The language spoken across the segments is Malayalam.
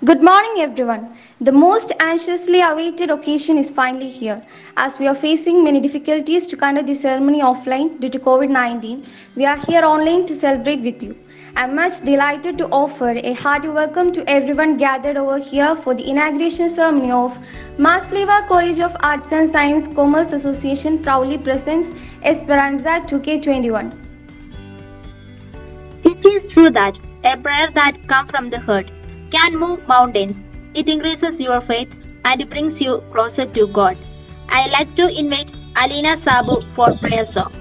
Good morning, everyone. The most anxiously awaited occasion is finally here. As we are facing many difficulties to conduct the ceremony offline due to COVID 19, we are here online to celebrate with you. I'm much delighted to offer a hearty welcome to everyone gathered over here for the inauguration ceremony of Masleva College of Arts and Science Commerce Association proudly presents Esperanza 2K21. It is true that a prayer that comes from the heart can move mountains. It increases your faith and brings you closer to God. I like to invite Alina Sabu for prayer song.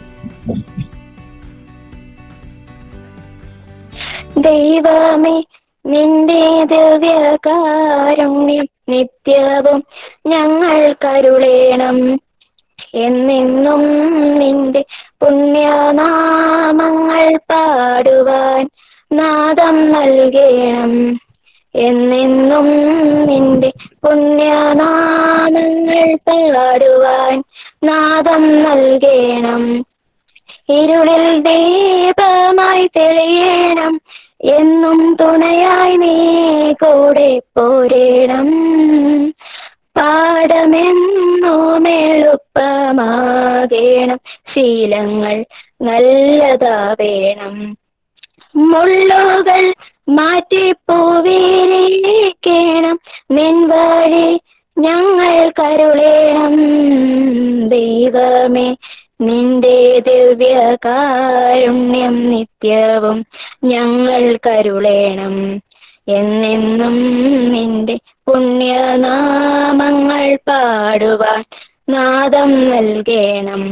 ദൈവമേ നിന്റെ ദിവ്യകാരുണ്യം നിത്യവും ഞങ്ങൾ കരുളേണം എന്നെന്നും നിന്റെ പുണ്യനാമങ്ങൾ പാടുവാൻ നാദം നൽകണം എന്നെന്നും നിന്റെ പുണ്യനാമങ്ങൾ പാടുവാൻ നാദം നൽകണം ഇരുളിൽ ദീപമായി തെളിയണം എന്നും തുണയായി നീ കൂടെ പോരേണം പാഠമെന്നും എളുപ്പമാകേണം ശീലങ്ങൾ നല്ലതാവേണം മുള്ളുകൾ മാറ്റി പൂവിരിക്കണം നിൻ വഴി ഞങ്ങൾ കരുളേണം ദൈവമേ നിന്റെ ദിവ്യകാരുണ്യം നിത്യവും ഞങ്ങൾ കരുളേണം എന്നെന്നും നിന്റെ പുണ്യനാമങ്ങൾ പാടുവാൻ നാദം നൽകേണം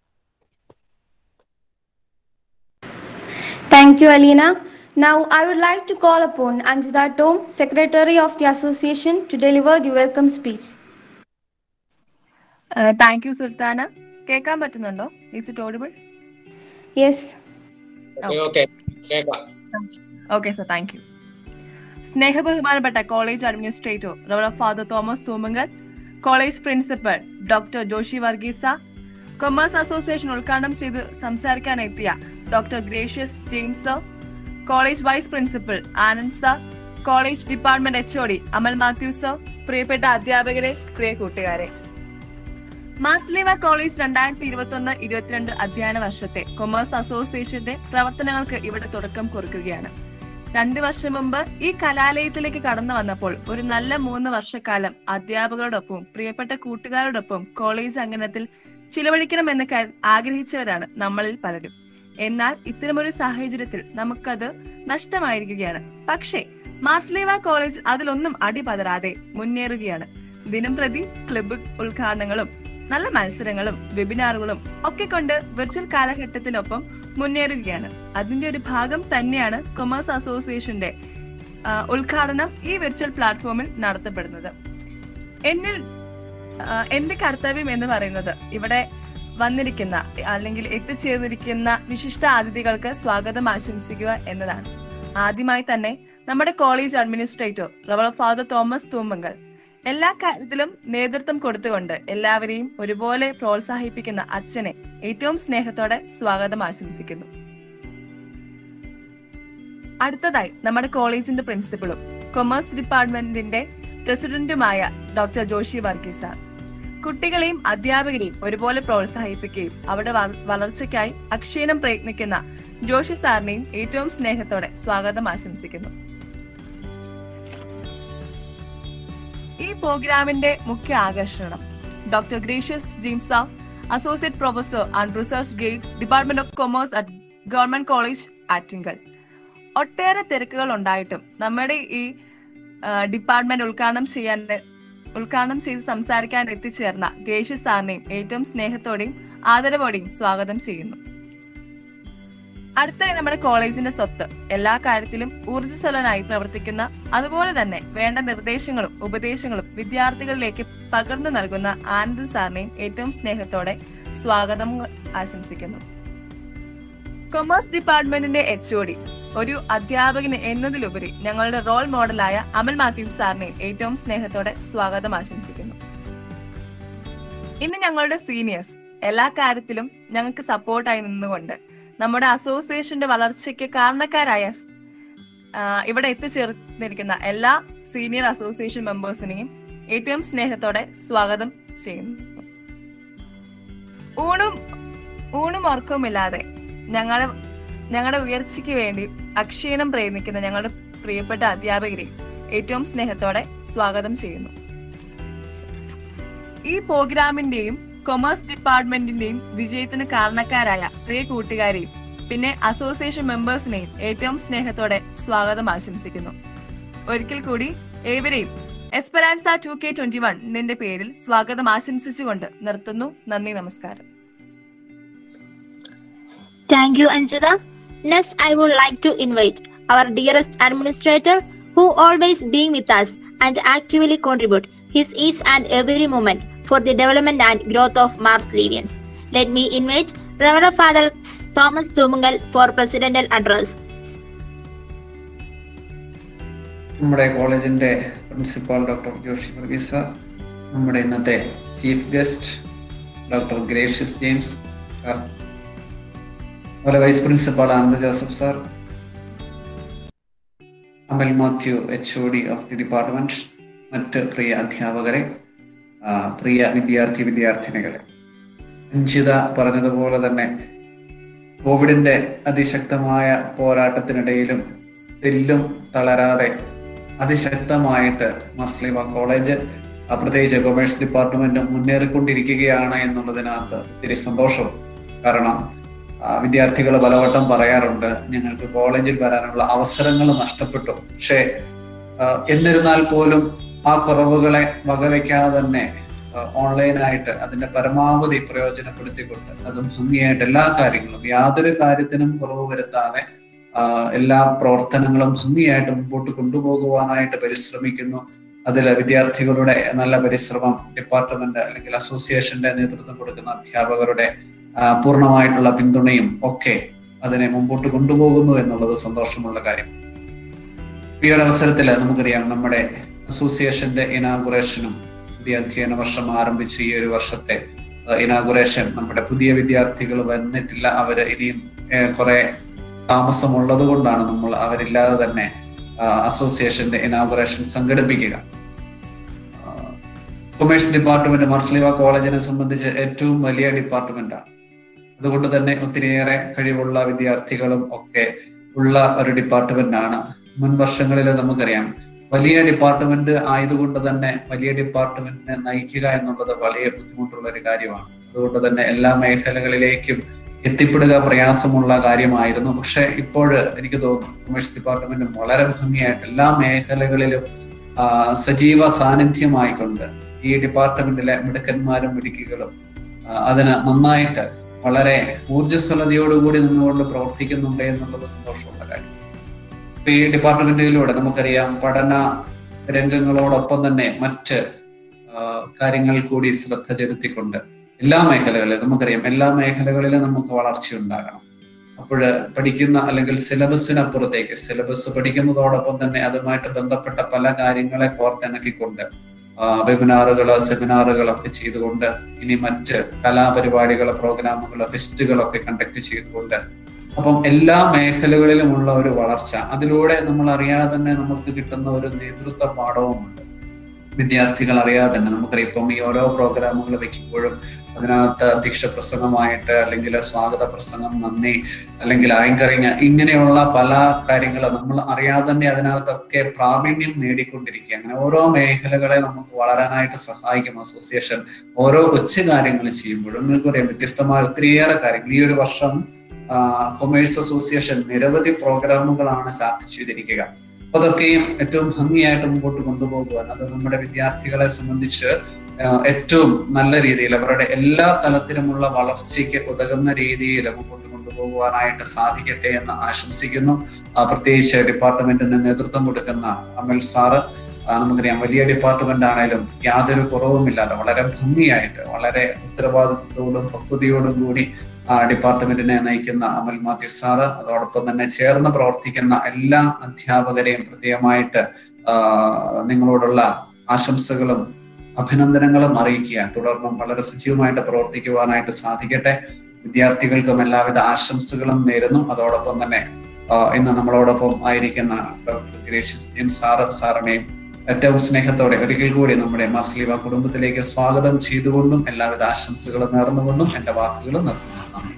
Thank you, Alina. Now, I would like to call upon Anjita Tom, Secretary of the Association, to deliver the welcome speech. Thank you Sultana കേൾക്കാൻ പറ്റുന്നുണ്ടോ is it audible Yes. Okay okay കേൾക്കാം ഓക്കെ സർ താങ്ക് യു സ്നേഹബഹുമാനപ്പെട്ട കോളേജ് അഡ്മിനിസ്ട്രേറ്റർ റവറ father Thomas Thoomankal college principal doctor Joshi Varghese commerce association ഉദ്ഘാടനം ചെയ്ത് സംസാരിക്കാൻ എത്തിയ doctor Gracious James sir college vice principal Anand sir college department H O D Amal Mathew sir പ്രിയപ്പെട്ട അധ്യാപകരെ പ്രിയ കൂട്ടുകാരെ മാർസ്ലീവ കോളേജ് രണ്ടായിരത്തി ഇരുപത്തി ഒന്ന് ഇരുപത്തിരണ്ട് അധ്യയന വർഷത്തെ കൊമേഴ്സ് അസോസിയേഷന്റെ പ്രവർത്തനങ്ങൾക്ക് ഇവിടെ തുടക്കം കുറിക്കുകയാണ് രണ്ടു വർഷം മുമ്പ് ഈ കലാലയത്തിലേക്ക് കടന്നു വന്നപ്പോൾ ഒരു നല്ല മൂന്ന് വർഷക്കാലം അധ്യാപകരോടൊപ്പം പ്രിയപ്പെട്ട കൂട്ടുകാരോടൊപ്പം കോളേജ് അംഗനത്തിൽ ചിലവഴിക്കണമെന്ന് കരു- ആഗ്രഹിച്ചവരാണ് നമ്മളിൽ പലരും എന്നാൽ ഇത്തരമൊരു സാഹചര്യത്തിൽ നമുക്കത് നഷ്ടമായിരിക്കുകയാണ് പക്ഷേ മാർസ്ലീവ കോളേജ് അതിലൊന്നും അടിപതരാതെ മുന്നേറുകയാണ് ദിനം പ്രതി ക്ലബ്ബ് ഉദ്ഘാടനങ്ങളും നല്ല മത്സരങ്ങളും വെബിനാറുകളും ഒക്കെ കൊണ്ട് വിർച്വൽ കാലഘട്ടത്തിനൊപ്പം മുന്നേറുകയാണ് അതിന്റെ ഒരു ഭാഗം തന്നെയാണ് കൊമേഴ്സ് അസോസിയേഷന്റെ ആ, ഉദ്ഘാടനം ഈ വിർച്വൽ പ്ലാറ്റ്ഫോമിൽ നടത്തപ്പെടുന്നത് എന്നിൽ ആ, എന്റെ കർത്തവ്യം എന്ന് പറയുന്നത് ഇവിടെ വന്നിരിക്കുന്ന അല്ലെങ്കിൽ എത്തിച്ചേർന്നിരിക്കുന്ന വിശിഷ്ട അതിഥികൾക്ക് സ്വാഗതം ആശംസിക്കുക എന്നതാണ് ആദ്യമായി തന്നെ നമ്മുടെ കോളേജ് അഡ്മിനിസ്ട്രേറ്റർ റവർ ഫാദർ തോമസ് തൂമ്പങ്കൽ എല്ലാ കാര്യത്തിലും നേതൃത്വം കൊടുത്തുകൊണ്ട് എല്ലാവരെയും ഒരുപോലെ പ്രോത്സാഹിപ്പിക്കുന്ന അച്ഛനെ ഏറ്റവും സ്നേഹത്തോടെ സ്വാഗതം ആശംസിക്കുന്നു അടുത്തതായി നമ്മുടെ കോളേജിന്റെ പ്രിൻസിപ്പളും കൊമേഴ്സ് ഡിപ്പാർട്ട്മെന്റിന്റെ പ്രസിഡന്റുമായ ഡോക്ടർ ജോഷി വർഗീസ് സാർ കുട്ടികളെയും അധ്യാപകരെയും ഒരുപോലെ പ്രോത്സാഹിപ്പിക്കുകയും അവരുടെ വള- വളർച്ചയ്ക്കായി അക്ഷീണം പ്രയത്നിക്കുന്ന ജോഷി സാറിനെയും ഏറ്റവും സ്നേഹത്തോടെ സ്വാഗതം ആശംസിക്കുന്നു ഈ പ്രോഗ്രാമിന്റെ മുഖ്യ ആകർഷണം doctor Gracious James associate professor and research guide department of commerce at government college Attingal ഒട്ടേറെ തിരക്കുകൾ ഉണ്ടായിട്ടും നമ്മുടെ ഈ ഡിപ്പാർട്ട്മെന്റ് ഉദ്ഘാടനം ചെയ്യാൻ ഉദ്ഘാടനം ചെയ്ത് സംസാരിക്കാൻ എത്തിച്ചേർന്ന ഗ്രേഷ്യസ് സാറിനെയും ഏറ്റവും സ്നേഹത്തോടെയും ആദരവോടെയും സ്വാഗതം ചെയ്യുന്നു അടുത്തായി നമ്മുടെ കോളേജിന്റെ സ്വത്ത് എല്ലാ കാര്യത്തിലും ഊർജ്ജസ്വലനായി പ്രവർത്തിക്കുന്ന അതുപോലെ തന്നെ വേണ്ട നിർദ്ദേശങ്ങളും ഉപദേശങ്ങളും വിദ്യാർത്ഥികളിലേക്ക് പകർന്നു നൽകുന്ന ആനന്ദ് സാറിനെയും ഏറ്റവും സ്നേഹത്തോടെ സ്വാഗതം ആശംസിക്കുന്നു കൊമേഴ്സ് ഡിപ്പാർട്ട്മെന്റിന്റെ എച്ച് ഒ ഡി ഒരു അധ്യാപകന് എന്നതിലുപരി ഞങ്ങളുടെ റോൾ മോഡലായ അമൽ മാത്യു സാറിനെ ഏറ്റവും സ്നേഹത്തോടെ സ്വാഗതം ആശംസിക്കുന്നു ഇന്ന് ഞങ്ങളുടെ സീനിയേഴ്സ് എല്ലാ കാര്യത്തിലും ഞങ്ങൾക്ക് സപ്പോർട്ടായി നിന്നുകൊണ്ട് നമ്മുടെ അസോസിയേഷന്റെ വളർച്ചയ്ക്ക് കാരണക്കാരായ ആ, ഇവിടെ എത്തിച്ചേർന്നിരിക്കുന്ന എല്ലാ സീനിയർ അസോസിയേഷൻ മെമ്പേഴ്സിനെയും ഏറ്റവും സ്നേഹത്തോടെ സ്വാഗതം ചെയ്യുന്നു ഊണും ഊണും ഉറക്കവുമില്ലാതെ ഞങ്ങളെ ഞങ്ങളുടെ ഉയർച്ചയ്ക്ക് വേണ്ടി അക്ഷീണം പ്രയത്നിക്കുന്ന ഞങ്ങളുടെ പ്രിയപ്പെട്ട അധ്യാപകരെ ഏറ്റവും സ്നേഹത്തോടെ സ്വാഗതം ചെയ്യുന്നു ഈ പ്രോഗ്രാമിന്റെയും കൊമേഴ്സ് ഡിപ്പാർട്ട്മെന്റിന്റെയും വിജയത്തിന് കാരണക്കാരായ പ്രിയ കൂട്ടുകാരെയും പിന്നെ അസോസിയേഷൻ മെമ്പേഴ്സിനെയും ഏറ്റവും സ്നേഹത്തോടെ സ്വാഗതം ആശംസിക്കുന്നു ഒരിക്കൽ കൂടി ഏവരെയും Esperanza two K twenty one നിന്റെ പേരിൽ സ്വാഗതം ആശംസിച്ചുകൊണ്ട് നിർത്തുന്നു നന്ദി നമസ്കാരം Thank you, Anjita. Next, I would like to invite our dearest administrator who always being with us and actively contribute his each and every moment for the development and growth of Mars Livians. Let me invite Reverend Father Thomas Thumungal for presidential address. നമ്മുടെ കോളേജിന്റെ പ്രിൻസിപ്പാൾ ഡോക്ടർ ജോഷി വർഗീസ നമ്മുടെ ഇന്നത്തെ chief guest doctor Gracious James sir അതുപോലെ vice principal Anand Joseph sir Amal Mathew H O D of the department മറ്റ് പ്രിയ അധ്യാപകരെ ആ, പ്രിയ വിദ്യാർത്ഥി വിദ്യാർത്ഥിനികളെ അഞ്ചിത പറഞ്ഞതുപോലെ തന്നെ കോവിഡിന്റെ അതിശക്തമായ പോരാട്ടത്തിനിടയിലും തെല്ലും തളരാതെ അതിശക്തമായിട്ട് മർസ്ലിമ കോളേജ് ആ, പ്രത്യേകിച്ച് കൊമേഴ്സ് ഡിപ്പാർട്ട്മെന്റ് മുന്നേറിക്കൊണ്ടിരിക്കുകയാണ് എന്നുള്ളതിനകത്ത് ഒത്തിരി സന്തോഷം കാരണം വിദ്യാർത്ഥികൾ പലവട്ടം പറയാറുണ്ട് ഞങ്ങൾക്ക് കോളേജിൽ വരാനുള്ള അവസരങ്ങൾ നഷ്ടപ്പെട്ടു പക്ഷേ ആ, എന്നിരുന്നാൽ പോലും ആ കുറവുകളെ വകവയ്ക്കാതെ തന്നെ ഓൺലൈനായിട്ട് അതിന്റെ പരമാവധി പ്രയോജനപ്പെടുത്തിക്കൊണ്ട് അത് ഭംഗിയായിട്ട് എല്ലാ കാര്യങ്ങളും യാതൊരു കാര്യത്തിനും കുറവ് വരുത്താതെ ആ, എല്ലാ പ്രവർത്തനങ്ങളും ഭംഗിയായിട്ട് മുമ്പോട്ട് കൊണ്ടുപോകുവാനായിട്ട് പരിശ്രമിക്കുന്നു അതിൽ വിദ്യാർത്ഥികളുടെ നല്ല പരിശ്രമം ഡിപ്പാർട്ട്മെന്റ് അല്ലെങ്കിൽ അസോസിയേഷന്റെ നേതൃത്വം കൊടുക്കുന്ന അധ്യാപകരുടെ ആ, പൂർണ്ണമായിട്ടുള്ള പിന്തുണയും ഒക്കെ അതിനെ മുമ്പോട്ട് കൊണ്ടുപോകുന്നു എന്നുള്ളത് സന്തോഷമുള്ള കാര്യം ഈ ഒരു അവസരത്തിൽ നമുക്കറിയാം നമ്മുടെ അസോസിയേഷന്റെ ഇനാഗുറേഷനും പുതിയ അധ്യയന വർഷം ആരംഭിച്ച ഈ ഒരു വർഷത്തെ ഇനാഗുറേഷൻ നമ്മുടെ പുതിയ വിദ്യാർത്ഥികൾ വന്നിട്ടില്ല അവര് ഇനിയും ഏഹ്, കുറെ താമസമുള്ളത് കൊണ്ടാണ് നമ്മൾ അവരില്ലാതെ തന്നെ അസോസിയേഷന്റെ ഇനാഗുറേഷൻ സംഘടിപ്പിക്കുക കൊമേഴ്സ് ഡിപ്പാർട്ട്മെന്റ് മർസ്ലിവ കോളേജിനെ സംബന്ധിച്ച് ഏറ്റവും വലിയ ഡിപ്പാർട്ട്മെന്റാണ് അതുകൊണ്ട് തന്നെ ഒത്തിരിയേറെ കഴിവുള്ള വിദ്യാർത്ഥികളും ഒക്കെ ഉള്ള ഒരു ഡിപ്പാർട്ട്മെന്റ് ആണ് മുൻ വർഷങ്ങളിൽ നമുക്കറിയാം വലിയ ഡിപ്പാർട്ട്മെന്റ് ആയതുകൊണ്ട് തന്നെ വലിയ ഡിപ്പാർട്ട്മെന്റിനെ നയിക്കുക എന്നുള്ളത് വളരെ ബുദ്ധിമുട്ടുള്ള ഒരു കാര്യമാണ് അതുകൊണ്ട് തന്നെ എല്ലാ മേഖലകളിലേക്കും എത്തിപ്പെടുക പ്രയാസമുള്ള കാര്യമായിരുന്നു പക്ഷെ ഇപ്പോൾ എനിക്ക് തോന്നുന്നു കൊമേഴ്സ് ഡിപ്പാർട്ട്മെന്റ് വളരെ ഭംഗിയായിട്ട് എല്ലാ മേഖലകളിലും ആ, സജീവ സാന്നിധ്യമായിക്കൊണ്ട് ഈ ഡിപ്പാർട്ട്മെന്റിലെ മിടുക്കന്മാരും മിടുക്കികളും ആ, അതിന് നന്നായിട്ട് വളരെ ഊർജ്ജസ്വലതയോടുകൂടി നിന്നുകൊണ്ട് പ്രവർത്തിക്കുന്നുണ്ട് എന്നുള്ളത് സന്തോഷമുള്ള കാര്യം ഇപ്പൊ ഈ ഡിപ്പാർട്ട്മെന്റുകളിലൂടെ നമുക്കറിയാം പഠന രംഗങ്ങളോടൊപ്പം തന്നെ മറ്റ് ആ, കാര്യങ്ങൾ കൂടി ശ്രദ്ധ ചെലുത്തിക്കൊണ്ട് എല്ലാ മേഖലകളിലും നമുക്കറിയാം എല്ലാ മേഖലകളിലും നമുക്ക് വളർച്ച ഉണ്ടാകണം അപ്പോൾ പഠിക്കുന്ന അല്ലെങ്കിൽ സിലബസിനപ്പുറത്തേക്ക് സിലബസ് പഠിക്കുന്നതോടൊപ്പം തന്നെ അതുമായിട്ട് ബന്ധപ്പെട്ട പല കാര്യങ്ങളെ കോർത്തിണക്കിക്കൊണ്ട് വെബിനാറുകൾ സെമിനാറുകളൊക്കെ ചെയ്തുകൊണ്ട് ഇനി മറ്റ് കലാപരിപാടികൾ പ്രോഗ്രാമുകൾ ഫെസ്റ്റുകളൊക്കെ കണ്ടക്ട് ചെയ്തുകൊണ്ട് അപ്പം എല്ലാ മേഖലകളിലുമുള്ള ഒരു വളർച്ച അതിലൂടെ നമ്മൾ അറിയാതെ തന്നെ നമുക്ക് കിട്ടുന്ന ഒരു നേതൃത്വ പാഠവുമുണ്ട് വിദ്യാർത്ഥികൾ അറിയാതെ തന്നെ നമുക്കറിയാം ഇപ്പം ഈ ഓരോ പ്രോഗ്രാമുകൾ വെക്കുമ്പോഴും അതിനകത്ത് അധ്യക്ഷ പ്രസംഗമായിട്ട് അല്ലെങ്കിൽ സ്വാഗത പ്രസംഗം നന്ദി അല്ലെങ്കിൽ ആങ്കറിങ് ഇങ്ങനെയുള്ള പല കാര്യങ്ങൾ നമ്മൾ അറിയാതെ തന്നെ അതിനകത്തൊക്കെ പ്രാവീണ്യം നേടിക്കൊണ്ടിരിക്കുക അങ്ങനെ ഓരോ മേഖലകളെ നമുക്ക് വളരാനായിട്ട് സഹായിക്കും അസോസിയേഷൻ ഓരോ കൊച്ചു കാര്യങ്ങൾ ചെയ്യുമ്പോഴും നിങ്ങൾക്ക് പറയാം വ്യത്യസ്തമായ ഒത്തിരിയേറെ കാര്യങ്ങൾ ഈ ഒരു വർഷം കൊമേഴ്സ് അസോസിയേഷൻ നിരവധി പ്രോഗ്രാമുകളാണ് ചാർട്ട് ചെയ്തിരിക്കുക അപ്പൊ അതൊക്കെയും ഏറ്റവും ഭംഗിയായിട്ട് മുമ്പോട്ട് കൊണ്ടുപോകുവാൻ അത് നമ്മുടെ വിദ്യാർത്ഥികളെ സംബന്ധിച്ച് ആഹ് ഏറ്റവും നല്ല രീതിയിൽ അവരുടെ എല്ലാ തലത്തിലുമുള്ള വളർച്ചയ്ക്ക് ഉതകുന്ന രീതിയിൽ മുമ്പോട്ട് കൊണ്ടുപോകുവാനായിട്ട് സാധിക്കട്ടെ എന്ന് ആശംസിക്കുന്നു ആ, പ്രത്യേകിച്ച് ഡിപ്പാർട്ട്മെന്റിന് നേതൃത്വം കൊടുക്കുന്ന അമൽ സാറ് ആ, നമുക്കറിയാം വലിയ ഡിപ്പാർട്ട്മെന്റ് ആണേലും യാതൊരു കുറവുമില്ലാതെ വളരെ ഭംഗിയായിട്ട് വളരെ ഉത്തരവാദിത്വത്തോടും പക്വതയോടും കൂടി ആ ഡിപ്പാർട്ട്മെന്റിനെ നയിക്കുന്ന അമൽ മാത്യു സാറ് അതോടൊപ്പം തന്നെ ചേർന്ന് പ്രവർത്തിക്കുന്ന എല്ലാ അധ്യാപകരെയും പ്രത്യേകമായിട്ട് ആ, നിങ്ങളോടുള്ള ആശംസകളും അഭിനന്ദനങ്ങളും അറിയിക്കുക തുടർന്നും വളരെ സജീവമായിട്ട് പ്രവർത്തിക്കുവാനായിട്ട് സാധിക്കട്ടെ വിദ്യാർത്ഥികൾക്കും എല്ലാവിധ ആശംസകളും നേരുന്നു അതോടൊപ്പം തന്നെ ആ, ഇന്ന് നമ്മളോടൊപ്പം ആയിരിക്കുന്ന ഡോക്ടർ ഗ്രേഷ്യസ് എം സാറ് സാറിനെയും ഏറ്റവും സ്നേഹത്തോടെ ഒരിക്കൽ കൂടി നമ്മുടെ മാസ്ലിവ കുടുംബത്തിലേക്ക് സ്വാഗതം ചെയ്തുകൊണ്ടും എല്ലാവിധ ആശംസകളും നേർന്നുകൊണ്ടും എന്റെ വാക്കുകൾ നിർത്തുന്നു നന്ദി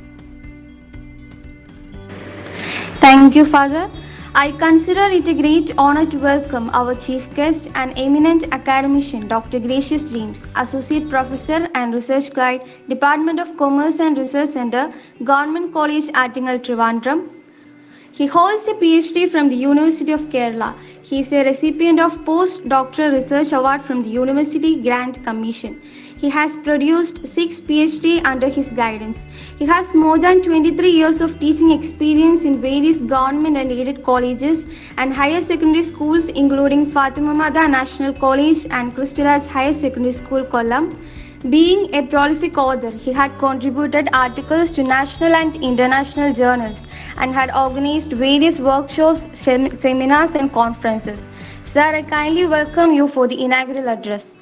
Thank you, Father. I consider it a great honor to welcome our chief guest and eminent academician, Dr. Gracious James, Associate Professor and Research Guide, Department of Commerce and Research Center, Government College, Attingal, Trivandrum. He holds a PhD from the University of Kerala. He is a recipient of Postdoctoral Research Award from the University Grant Commission. He has produced six PhD under his guidance. He has more than 23 years of teaching experience in various government and aided colleges and higher secondary schools, including Fatima Mada National College and Christalaj Higher Secondary School, Kollam. Being a prolific author, he had contributed articles to national and international journals and had organized various workshops, sem- seminars, and conferences. Sir, I kindly welcome you for the inaugural address.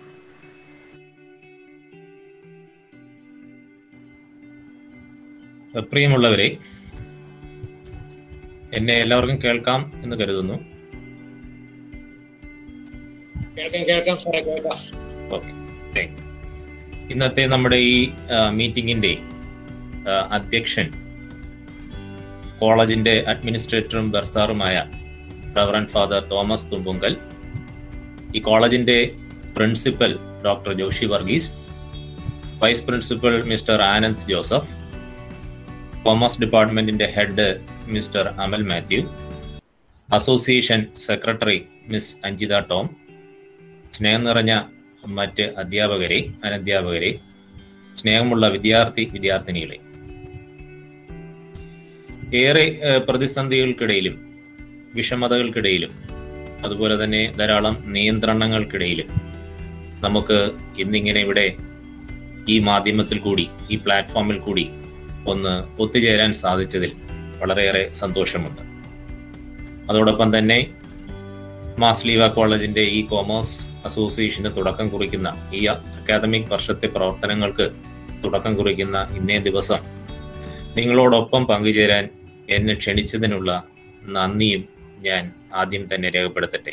പ്രിയമുള്ളവരെ എന്നെ എല്ലാവർക്കും കേൾക്കാം എന്ന് കരുതുന്നു കേൾക്കാം കേൾക്കാം സാറേ കേൾക്കാം ഓക്കെ ഇന്നത്തെ നമ്മുടെ ഈ മീറ്റിംഗിന്റെ അധ്യക്ഷൻ കോളേജിന്റെ അഡ്മിനിസ്ട്രേറ്ററും ബർസാറുമായ റവറൻ ഫാദർ തോമസ് തുമ്പുങ്കൽ ഈ കോളേജിന്റെ principal doctor Joshi Varghese vice principal mister Anand Joseph commerce ഡിപ്പാർട്ട്മെന്റിന്റെ head mister Amal Mathew association secretary miss Anjitha Tom സ്നേഹം നിറഞ്ഞ മറ്റ് അധ്യാപകരെ അനധ്യാപകരെ സ്നേഹമുള്ള വിദ്യാർത്ഥി വിദ്യാർത്ഥിനികളെ ഏറെ ഏഹ്, പ്രതിസന്ധികൾക്കിടയിലും വിഷമതകൾക്കിടയിലും അതുപോലെ തന്നെ ധാരാളം നിയന്ത്രണങ്ങൾക്കിടയിലും നമുക്ക് ഇന്നിങ്ങനെ ഇവിടെ ഈ മാധ്യമത്തിൽ കൂടി ഈ പ്ലാറ്റ്ഫോമിൽ കൂടി ഒന്ന് ഒത്തുചേരാൻ സാധിച്ചതിൽ വളരെയേറെ സന്തോഷമുണ്ട് അതോടൊപ്പം തന്നെ മാസ്ലീവ കോളേജിന്റെ ഈ കോമേഴ്സ് അസോസിയേഷന് തുടക്കം കുറിക്കുന്ന ഈ അക്കാദമിക് വർഷത്തെ പ്രവർത്തനങ്ങൾക്ക് തുടക്കം കുറിക്കുന്ന ഇന്നേ ദിവസം നിങ്ങളോടൊപ്പം പങ്കുചേരാൻ എന്നെ ക്ഷണിച്ചതിനുള്ള നന്ദിയും ഞാൻ ആദ്യം തന്നെ രേഖപ്പെടുത്തട്ടെ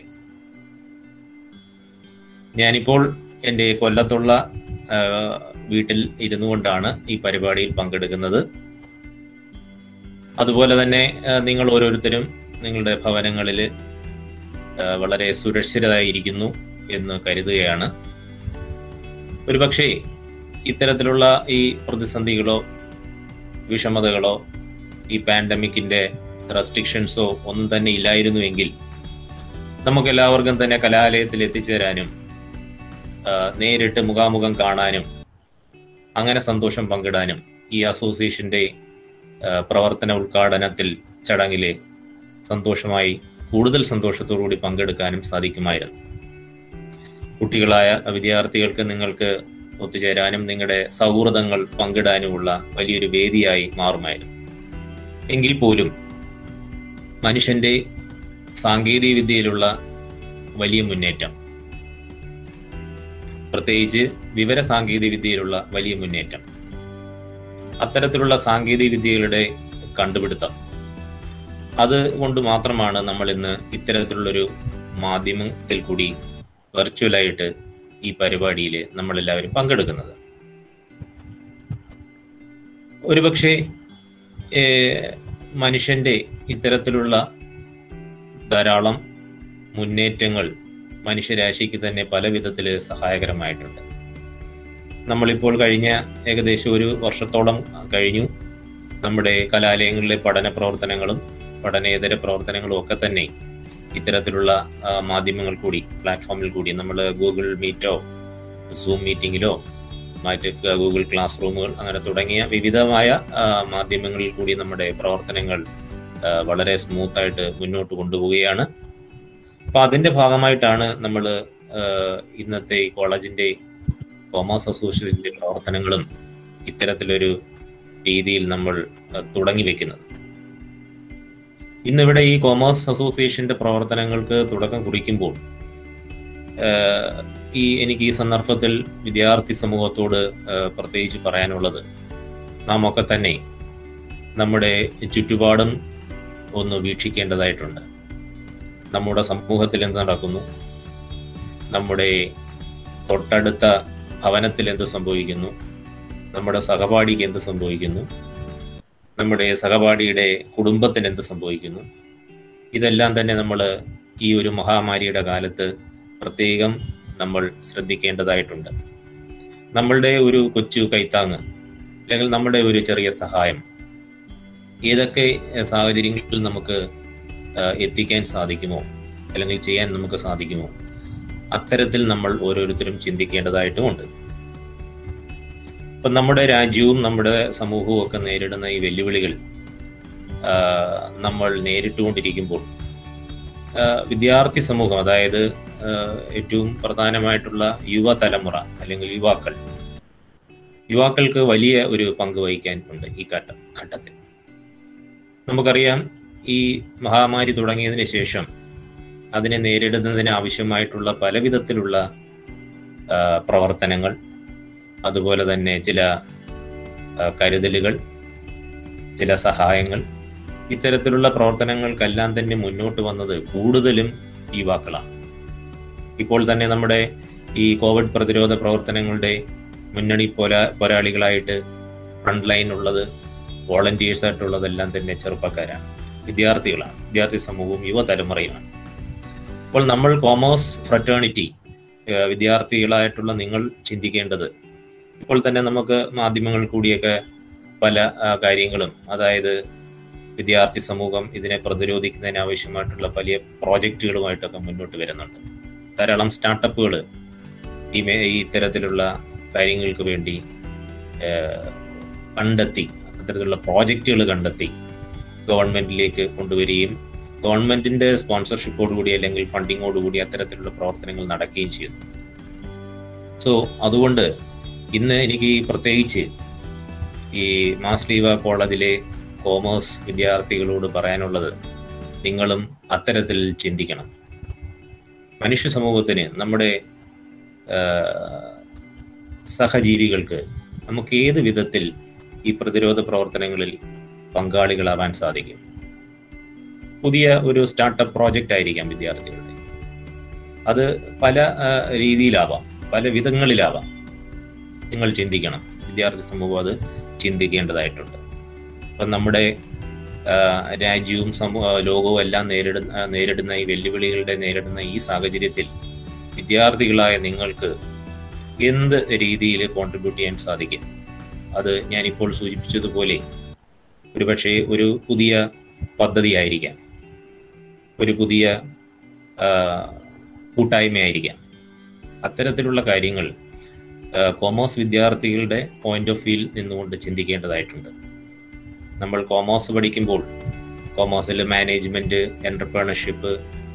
ഞാനിപ്പോൾ എൻ്റെ കൊല്ലത്തുള്ള ആ, വീട്ടിൽ ഇരുന്നു കൊണ്ടാണ് ഈ പരിപാടിയിൽ പങ്കെടുക്കുന്നത് അതുപോലെ തന്നെ ആ, നിങ്ങൾ ഓരോരുത്തരും നിങ്ങളുടെ ഭവനങ്ങളിൽ വളരെ സുരക്ഷിതരായിരിക്കുന്നു എന്ന് കരുതുകയാണ് ഒരുപക്ഷെ ഇത്തരത്തിലുള്ള ഈ പ്രതിസന്ധികളോ വിഷമതകളോ ഈ പാൻഡമിക്കിന്റെ റെസ്ട്രിക്ഷൻസോ ഒന്നും തന്നെ ഇല്ലായിരുന്നുവെങ്കിൽ നമുക്ക് എല്ലാവർക്കും തന്നെ കലാലയത്തിൽ എത്തിച്ചേരാനും ആ, നേരിട്ട് മുഖാമുഖം കാണാനും അങ്ങനെ സന്തോഷം പങ്കിടാനും ഈ അസോസിയേഷന്റെ ആ, പ്രവർത്തന ഉദ്ഘാടനത്തിൽ ചടങ്ങിലെ സന്തോഷമായി കൂടുതൽ സന്തോഷത്തോടുകൂടി പങ്കെടുക്കാനും സാധിക്കുമായിരുന്നു കുട്ടികളായ വിദ്യാർത്ഥികൾക്ക് നിങ്ങൾക്ക് ഒത്തുചേരാനും നിങ്ങളുടെ സൗഹൃദങ്ങൾ പങ്കിടാനുമുള്ള വലിയൊരു വേദിയായി മാറുമായിരുന്നു എങ്കിൽ പോലും മനുഷ്യന്റെ സാങ്കേതിക വിദ്യയിലുള്ള വലിയ മുന്നേറ്റം പ്രത്യേകിച്ച് വിവര സാങ്കേതിക വിദ്യയിലുള്ള വലിയ മുന്നേറ്റം അത്തരത്തിലുള്ള സാങ്കേതിക വിദ്യകളുടെ കണ്ടുപിടുത്തം അത് കൊണ്ട് മാത്രമാണ് നമ്മൾ ഇന്ന് ഇത്തരത്തിലുള്ളൊരു മാധ്യമത്തിൽ കൂടി വെർച്വലായിട്ട് ഈ പരിപാടിയിൽ നമ്മളെല്ലാവരും പങ്കെടുക്കുന്നത് ഒരുപക്ഷെ ഏഹ്, മനുഷ്യന്റെ ഇത്തരത്തിലുള്ള ധാരാളം മുന്നേറ്റങ്ങൾ മനുഷ്യരാശിക്ക് തന്നെ പല വിധത്തിൽ സഹായകരമായിട്ടുണ്ട് നമ്മളിപ്പോൾ കഴിഞ്ഞ ഏകദേശം ഒരു വർഷത്തോളം കഴിഞ്ഞു നമ്മുടെ കലാലയങ്ങളിലെ പഠന പ്രവർത്തനങ്ങളും പഠനേതര പ്രവർത്തനങ്ങളും ഒക്കെ തന്നെ ഇത്തരത്തിലുള്ള ആ, മാധ്യമങ്ങൾ കൂടി പ്ലാറ്റ്ഫോമിൽ കൂടി നമ്മൾ ഗൂഗിൾ മീറ്റോ സൂം മീറ്റിങ്ങിലോ മറ്റ് ഗൂഗിൾ ക്ലാസ് റൂമുകൾ അങ്ങനെ തുടങ്ങിയ വിവിധമായ ആ, മാധ്യമങ്ങളിൽ കൂടി നമ്മുടെ പ്രവർത്തനങ്ങൾ ആ, വളരെ സ്മൂത്തായിട്ട് മുന്നോട്ട് കൊണ്ടുപോവുകയാണ് അപ്പൊ അതിന്റെ ഭാഗമായിട്ടാണ് നമ്മൾ ഇന്നത്തെ ഈ കോളേജിന്റെ കോമേഴ്സ് അസോസിയേഷന്റെ പ്രവർത്തനങ്ങളും ഇത്തരത്തിലൊരു രീതിയിൽ നമ്മൾ ആ, തുടങ്ങി വെക്കുന്നത് ഇന്നിവിടെ ഈ കോമേഴ്സ് അസോസിയേഷന്റെ പ്രവർത്തനങ്ങൾക്ക് തുടക്കം കുറിക്കുമ്പോൾ ആഹ്, ഈ എനിക്ക് ഈ സന്ദർഭത്തിൽ വിദ്യാർത്ഥി സമൂഹത്തോട് ആഹ്, പ്രത്യേകിച്ച് പറയാനുള്ളത് നാം ഒക്കെ തന്നെ നമ്മുടെ ചുറ്റുപാടും ഒന്ന് വീക്ഷിക്കേണ്ടതായിട്ടുണ്ട് നമ്മുടെ സമൂഹത്തിൽ എന്ത് നടക്കുന്നു നമ്മുടെ തൊട്ടടുത്ത ഭവനത്തിൽ എന്ത് സംഭവിക്കുന്നു നമ്മുടെ സഹപാഠിക്ക് എന്ത് സംഭവിക്കുന്നു നമ്മുടെ സഹപാഠിയുടെ കുടുംബത്തിന് എന്ത് സംഭവിക്കുന്നു ഇതെല്ലാം തന്നെ നമ്മൾ ഈ ഒരു മഹാമാരിയുടെ കാലത്ത് പ്രത്യേകം നമ്മൾ ശ്രദ്ധിക്കേണ്ടതായിട്ടുണ്ട് നമ്മളുടെ ഒരു കൊച്ചു കൈത്താങ്ങ് അല്ലെങ്കിൽ നമ്മുടെ ഒരു ചെറിയ സഹായം ഏതൊക്കെ എഹ്, സാഹചര്യങ്ങളിൽ നമുക്ക് ഏഹ്, എത്തിക്കാൻ സാധിക്കുമോ അല്ലെങ്കിൽ ചെയ്യാൻ നമുക്ക് സാധിക്കുമോ അത്തരത്തിൽ നമ്മൾ ഓരോരുത്തരും ചിന്തിക്കേണ്ടതായിട്ടുമുണ്ട് ഇപ്പം നമ്മുടെ രാജ്യവും നമ്മുടെ സമൂഹവും ഒക്കെ നേരിടുന്ന ഈ വെല്ലുവിളികൾ ആഹ്, നമ്മൾ നേരിട്ടുകൊണ്ടിരിക്കുമ്പോൾ ആഹ്, വിദ്യാർത്ഥി സമൂഹം അതായത് ആഹ്, ഏറ്റവും പ്രധാനമായിട്ടുള്ള യുവതലമുറ അല്ലെങ്കിൽ യുവാക്കൾ യുവാക്കൾക്ക് വലിയ ഒരു പങ്ക് വഹിക്കാൻ ഉണ്ട് ഈ ഘട്ട ഘട്ടത്തിൽ നമുക്കറിയാം ഈ മഹാമാരി തുടങ്ങിയതിന് ശേഷം അതിനെ നേരിടുന്നതിന് ആവശ്യമായിട്ടുള്ള പല വിധത്തിലുള്ള ആ, പ്രവർത്തനങ്ങൾ അതുപോലെ തന്നെ ചില ആ, കരുതലുകൾ ചില സഹായങ്ങൾ ഇത്തരത്തിലുള്ള പ്രവർത്തനങ്ങൾക്കെല്ലാം തന്നെ മുന്നോട്ട് വന്നത് കൂടുതലും യുവാക്കളാണ് ഇപ്പോൾ തന്നെ നമ്മുടെ ഈ കോവിഡ് പ്രതിരോധ പ്രവർത്തനങ്ങളുടെ മുന്നണി പോരാ പോരാളികളായിട്ട് ഫ്രണ്ട് ലൈൻ ഉള്ളത് വോളണ്ടിയേഴ്സ് ആയിട്ടുള്ളതെല്ലാം തന്നെ ചെറുപ്പക്കാരാണ് വിദ്യാർത്ഥികളാണ് വിദ്യാർത്ഥി സമൂഹവും യുവതലമുറയുമാണ് അപ്പോൾ നമ്മൾ കോമേഴ്സ് ഫ്രറ്റേണിറ്റി വിദ്യാർത്ഥികളായിട്ടുള്ള നിങ്ങൾ ചിന്തിക്കേണ്ടത് ഇപ്പോൾ തന്നെ നമുക്ക് മാധ്യമങ്ങൾ കൂടിയൊക്കെ പല ആ, കാര്യങ്ങളും അതായത് വിദ്യാർത്ഥി സമൂഹം ഇതിനെ പ്രതിരോധിക്കുന്നതിന് ആവശ്യമായിട്ടുള്ള വലിയ പ്രോജക്റ്റുകളുമായിട്ടൊക്കെ മുന്നോട്ട് വരുന്നുണ്ട് ധാരാളം സ്റ്റാർട്ടപ്പുകൾ ഈ മേ ഈ ഇത്തരത്തിലുള്ള കാര്യങ്ങൾക്ക് വേണ്ടി ഏഹ്, കണ്ടെത്തി അത്തരത്തിലുള്ള പ്രോജക്റ്റുകൾ കണ്ടെത്തി ഗവൺമെന്റിലേക്ക് കൊണ്ടുവരികയും ഗവൺമെന്റിന്റെ സ്പോൺസർഷിപ്പോടുകൂടി അല്ലെങ്കിൽ ഫണ്ടിങ്ങോടുകൂടി അത്തരത്തിലുള്ള പ്രവർത്തനങ്ങൾ നടക്കുകയും ചെയ്യുന്നു സോ അതുകൊണ്ട് ഇന്ന് എനിക്ക് ഈ പ്രത്യേകിച്ച് ഈ മാസ്ലീവ കോളേജിലെ കോമേഴ്സ് വിദ്യാർത്ഥികളോട് പറയാനുള്ളത് നിങ്ങളും അത്തരത്തിൽ ചിന്തിക്കണം മനുഷ്യ സമൂഹത്തിന് നമ്മുടെ ആഹ്, സഹജീവികൾക്ക് നമുക്ക് ഏത് വിധത്തിൽ ഈ പ്രതിരോധ പ്രവർത്തനങ്ങളിൽ പങ്കാളികളാവാൻ സാധിക്കും പുതിയ ഒരു സ്റ്റാർട്ടപ്പ് പ്രോജക്റ്റ് ആയിരിക്കാം വിദ്യാർത്ഥികളുടെ അത് പല ആ, രീതിയിലാവാം പല വിധങ്ങളിലാവാം നിങ്ങൾ ചിന്തിക്കണം വിദ്യാർത്ഥി സമൂഹം അത് ചിന്തിക്കേണ്ടതായിട്ടുണ്ട് അപ്പം നമ്മുടെ ആ, രാജ്യവും സമൂഹ ലോകവും എല്ലാം നേരിടുന്ന ആ, നേരിടുന്ന ഈ വെല്ലുവിളികളുടെ നേരിടുന്ന ഈ സാഹചര്യത്തിൽ വിദ്യാർത്ഥികളായ നിങ്ങൾക്ക് എന്ത് രീതിയിൽ കോൺട്രിബ്യൂട്ട് ചെയ്യാൻ സാധിക്കും അത് ഞാനിപ്പോൾ സൂചിപ്പിച്ചതുപോലെ ഒരുപക്ഷെ ഒരു പുതിയ പദ്ധതി ആയിരിക്കാം ഒരു പുതിയ ആ, കൂട്ടായ്മയായിരിക്കാം അത്തരത്തിലുള്ള കാര്യങ്ങൾ ആ, കോമേഴ്സ് വിദ്യാർത്ഥികളുടെ പോയിന്റ് ഓഫ് വ്യൂവിൽ നിന്നുകൊണ്ട് ചിന്തിക്കേണ്ടതായിട്ടുണ്ട് നമ്മൾ കോമേഴ്സ് പഠിക്കുമ്പോൾ കോമേഴ്സിൽ മാനേജ്മെന്റ് എന്റർപ്രണർഷിപ്പ്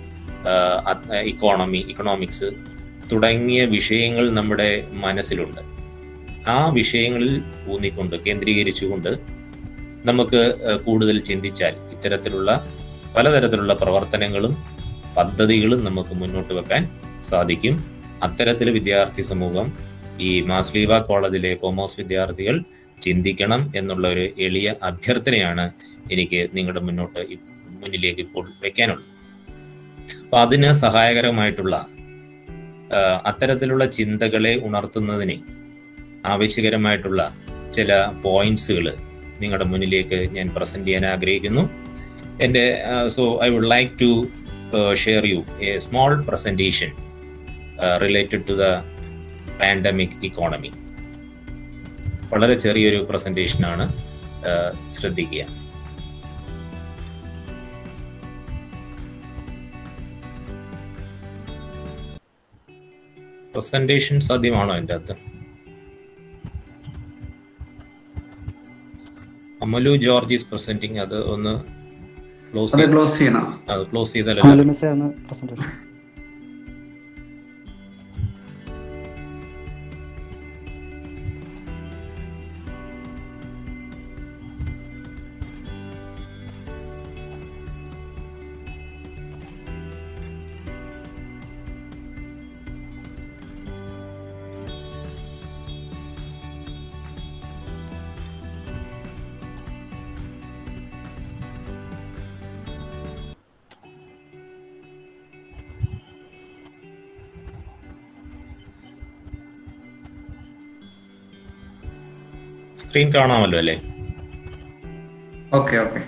ഇക്കോണമി ഇക്കണോമിക്സ് തുടങ്ങിയ വിഷയങ്ങൾ നമ്മുടെ മനസ്സിലുണ്ട് ആ വിഷയങ്ങളിൽ ഊന്നിക്കൊണ്ട് കേന്ദ്രീകരിച്ചുകൊണ്ട് നമുക്ക് ആ, കൂടുതൽ ചിന്തിച്ചാൽ ഇത്തരത്തിലുള്ള പലതരത്തിലുള്ള പ്രവർത്തനങ്ങളും പദ്ധതികളും നമുക്ക് മുന്നോട്ട് വെക്കാൻ സാധിക്കും അത്തരത്തിൽ വിദ്യാർത്ഥി സമൂഹം ഈ മാസ്ലീവ കോളേജിലെ കോമേഴ്സ് വിദ്യാർത്ഥികൾ ചിന്തിക്കണം എന്നുള്ള ഒരു എളിയ അഭ്യർത്ഥനയാണ് എനിക്ക് നിങ്ങളുടെ മുന്നോട്ട് ഇ- മുന്നിലേക്ക് ഇപ്പോൾ വെക്കാനുള്ളത് അപ്പൊ അതിന് സഹായകരമായിട്ടുള്ള ആ, അത്തരത്തിലുള്ള ചിന്തകളെ ഉണർത്തുന്നതിന് ആവശ്യകരമായിട്ടുള്ള ചില പോയിന്റ്സുകൾ നിങ്ങളുടെ മുന്നിലേക്ക് ഞാൻ പ്രസന്റ് ചെയ്യാൻ ആഗ്രഹിക്കുന്നു എൻ്റെ so I would like to share you a small presentation related to the pandemic economy വളരെ ചെറിയൊരു പ്രസൻറ്റേഷനാണ് ശ്രദ്ധിക്കുക പ്രസൻറ്റേഷൻ സാധ്യമാണോ എൻ്റെ അകത്ത് അമലു ജോർജ് ഈസ് പ്രസന്റിങ് അത് ഒന്ന് ക്ലോസ് അത് ക്ലോസ് ചെയ്യണം അത് ക്ലോസ് ചെയ്താൽ അമലുമിസ് ആണ് പ്രസന്റേഷൻ സ്ക്രീൻ കാണാമല്ലോ അല്ലേ ഓക്കെ ഓക്കെ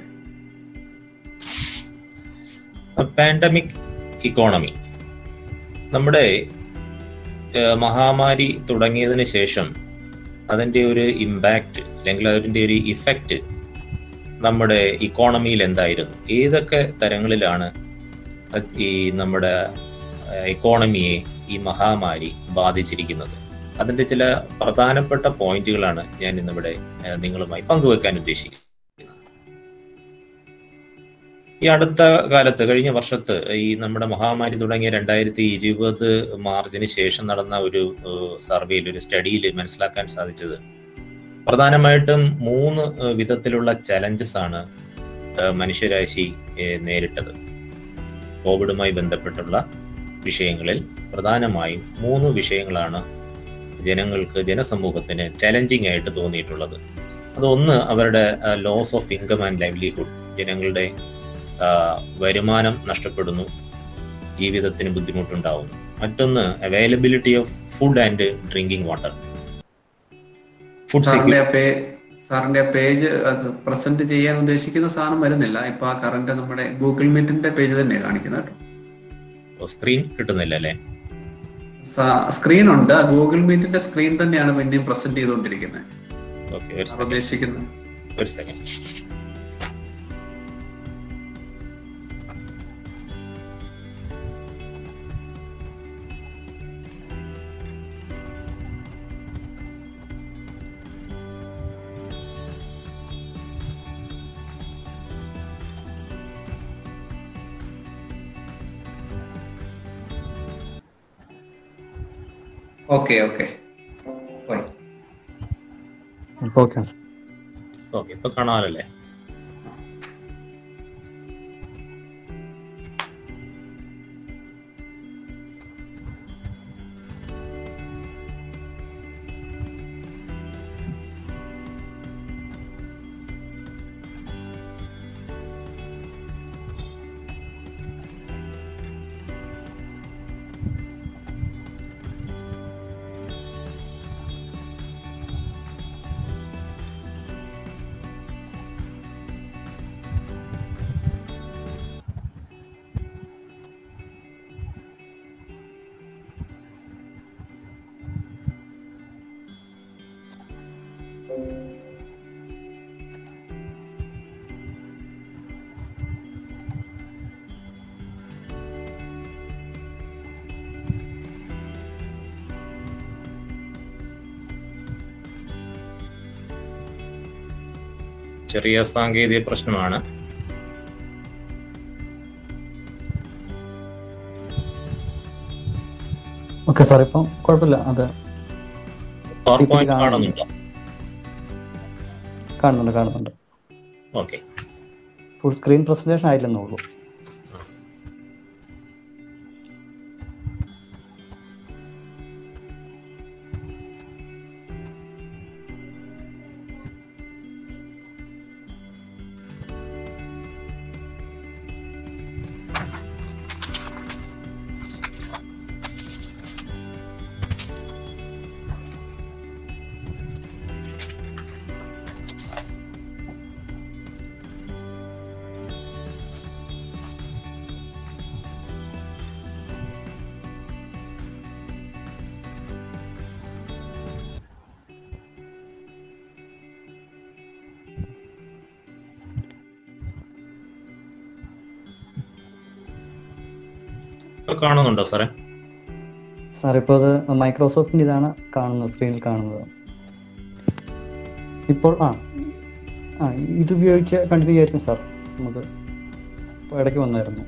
പാൻഡമിക് ഇക്കോണമി നമ്മുടെ ഏഹ്, മഹാമാരി തുടങ്ങിയതിന് ശേഷം അതിൻ്റെ ഒരു ഇമ്പാക്റ്റ് അല്ലെങ്കിൽ അതിൻ്റെ ഒരു ഇഫക്റ്റ് നമ്മുടെ ഇക്കോണമിയിൽ എന്തായിരുന്നു ഏതൊക്കെ തരങ്ങളിലാണ് അത് ഈ നമ്മുടെ ഇക്കോണമിയെ ഈ മഹാമാരി ബാധിച്ചിരിക്കുന്നത് അതിൻ്റെ ചില പ്രധാനപ്പെട്ട പോയിന്റുകളാണ് ഞാൻ ഇന്നിവിടെ ഏഹ്, നിങ്ങളുമായി പങ്കുവെക്കാൻ ഉദ്ദേശിക്കുന്നത് ഈ അടുത്ത കാലത്ത് കഴിഞ്ഞ വർഷത്ത് ഈ നമ്മുടെ മഹാമാരി തുടങ്ങിയ രണ്ടായിരത്തി ഇരുപത് മാർച്ചിന് ശേഷം നടന്ന ഒരു സർവേയിൽ ഒരു സ്റ്റഡിയിൽ മനസ്സിലാക്കാൻ സാധിച്ചത് പ്രധാനമായിട്ടും മൂന്ന് ഏഹ്, വിധത്തിലുള്ള ചലഞ്ചസ് ആണ് ഏഹ്, മനുഷ്യരാശി ഏഹ്, നേരിട്ടത് കോവിഡുമായി ബന്ധപ്പെട്ടുള്ള വിഷയങ്ങളിൽ പ്രധാനമായും മൂന്ന് വിഷയങ്ങളാണ് ജനങ്ങൾക്ക് ജനസമൂഹത്തിന് ചലഞ്ചിങ് ആയിട്ട് തോന്നിയിട്ടുള്ളത് അതൊന്ന് അവരുടെ loss of income and livelihood ജനങ്ങളുടെ ആ, വരുമാനം നഷ്ടപ്പെടുന്നു ജീവിതത്തിന് ബുദ്ധിമുട്ടുണ്ടാവുന്നു മറ്റൊന്ന് availability of food and drinking water food സാറിന്റെ ആ പേ സാറിന്റെ ആ പേജ് അത് പ്രസന്റ് ചെയ്യാൻ ഉദ്ദേശിക്കുന്ന സാധനം വരുന്നില്ല ഇപ്പൊ ആ കറന്റ് നമ്മുടെ ഗൂഗിൾ മീറ്റിന്റെ പേജ് തന്നെ കാണിക്കുന്നത് കേട്ടോ സ്ക്രീൻ കിട്ടുന്നില്ല അല്ലേ സ്ക്രീൻ ഉണ്ട് ആ ഗൂഗിൾ മീറ്റിന്റെ സ്ക്രീൻ തന്നെയാണ് പിന്നെയും പ്രസന്റ് ചെയ്തുകൊണ്ടിരിക്കുന്നത് ഓക്കെ ഒരു സാർ സെക്കൻഡ് ഉദ്ദേശിക്കുന്നത് ഒരു സെക്കൻഡ് ഓക്കെ ഓക്കെ പോയി ഇപ്പോൾ ഓക്കെ സാർ ഓക്കെ ഇപ്പൊ കാണാമല്ലേ ചെറിയ സാങ്കേതിക പ്രശ്നമാണ് ഓക്കെ സാർ ഇപ്പം കുഴപ്പമില്ല അത് പവർ PPT പോയിന്റ് കാണുന്നുണ്ട്. കാണുന്നുണ്ടോ കാണുന്നുണ്ട് കാണുന്നുണ്ട് ഓക്കെ ഫുൾ സ്ക്രീൻ പ്രസന്റേഷൻ ആയില്ലെന്നേ ഉള്ളൂ ഇപ്പൊ കാണുന്നുണ്ടോ സാറേ സാർ ഇപ്പോൾ അത് മൈക്രോസോഫ്റ്റിൻ്റെ ഇതാണ് കാണുന്നത് സ്ക്രീനിൽ കാണുന്നത് ഇപ്പോൾ ആ ആ ഇത് ഉപയോഗിച്ച് കണ്ടിന്യൂ ചെയ്യായിരിക്കും സാർ നമുക്ക് ഇപ്പോൾ ഇടയ്ക്ക് വന്നായിരുന്നു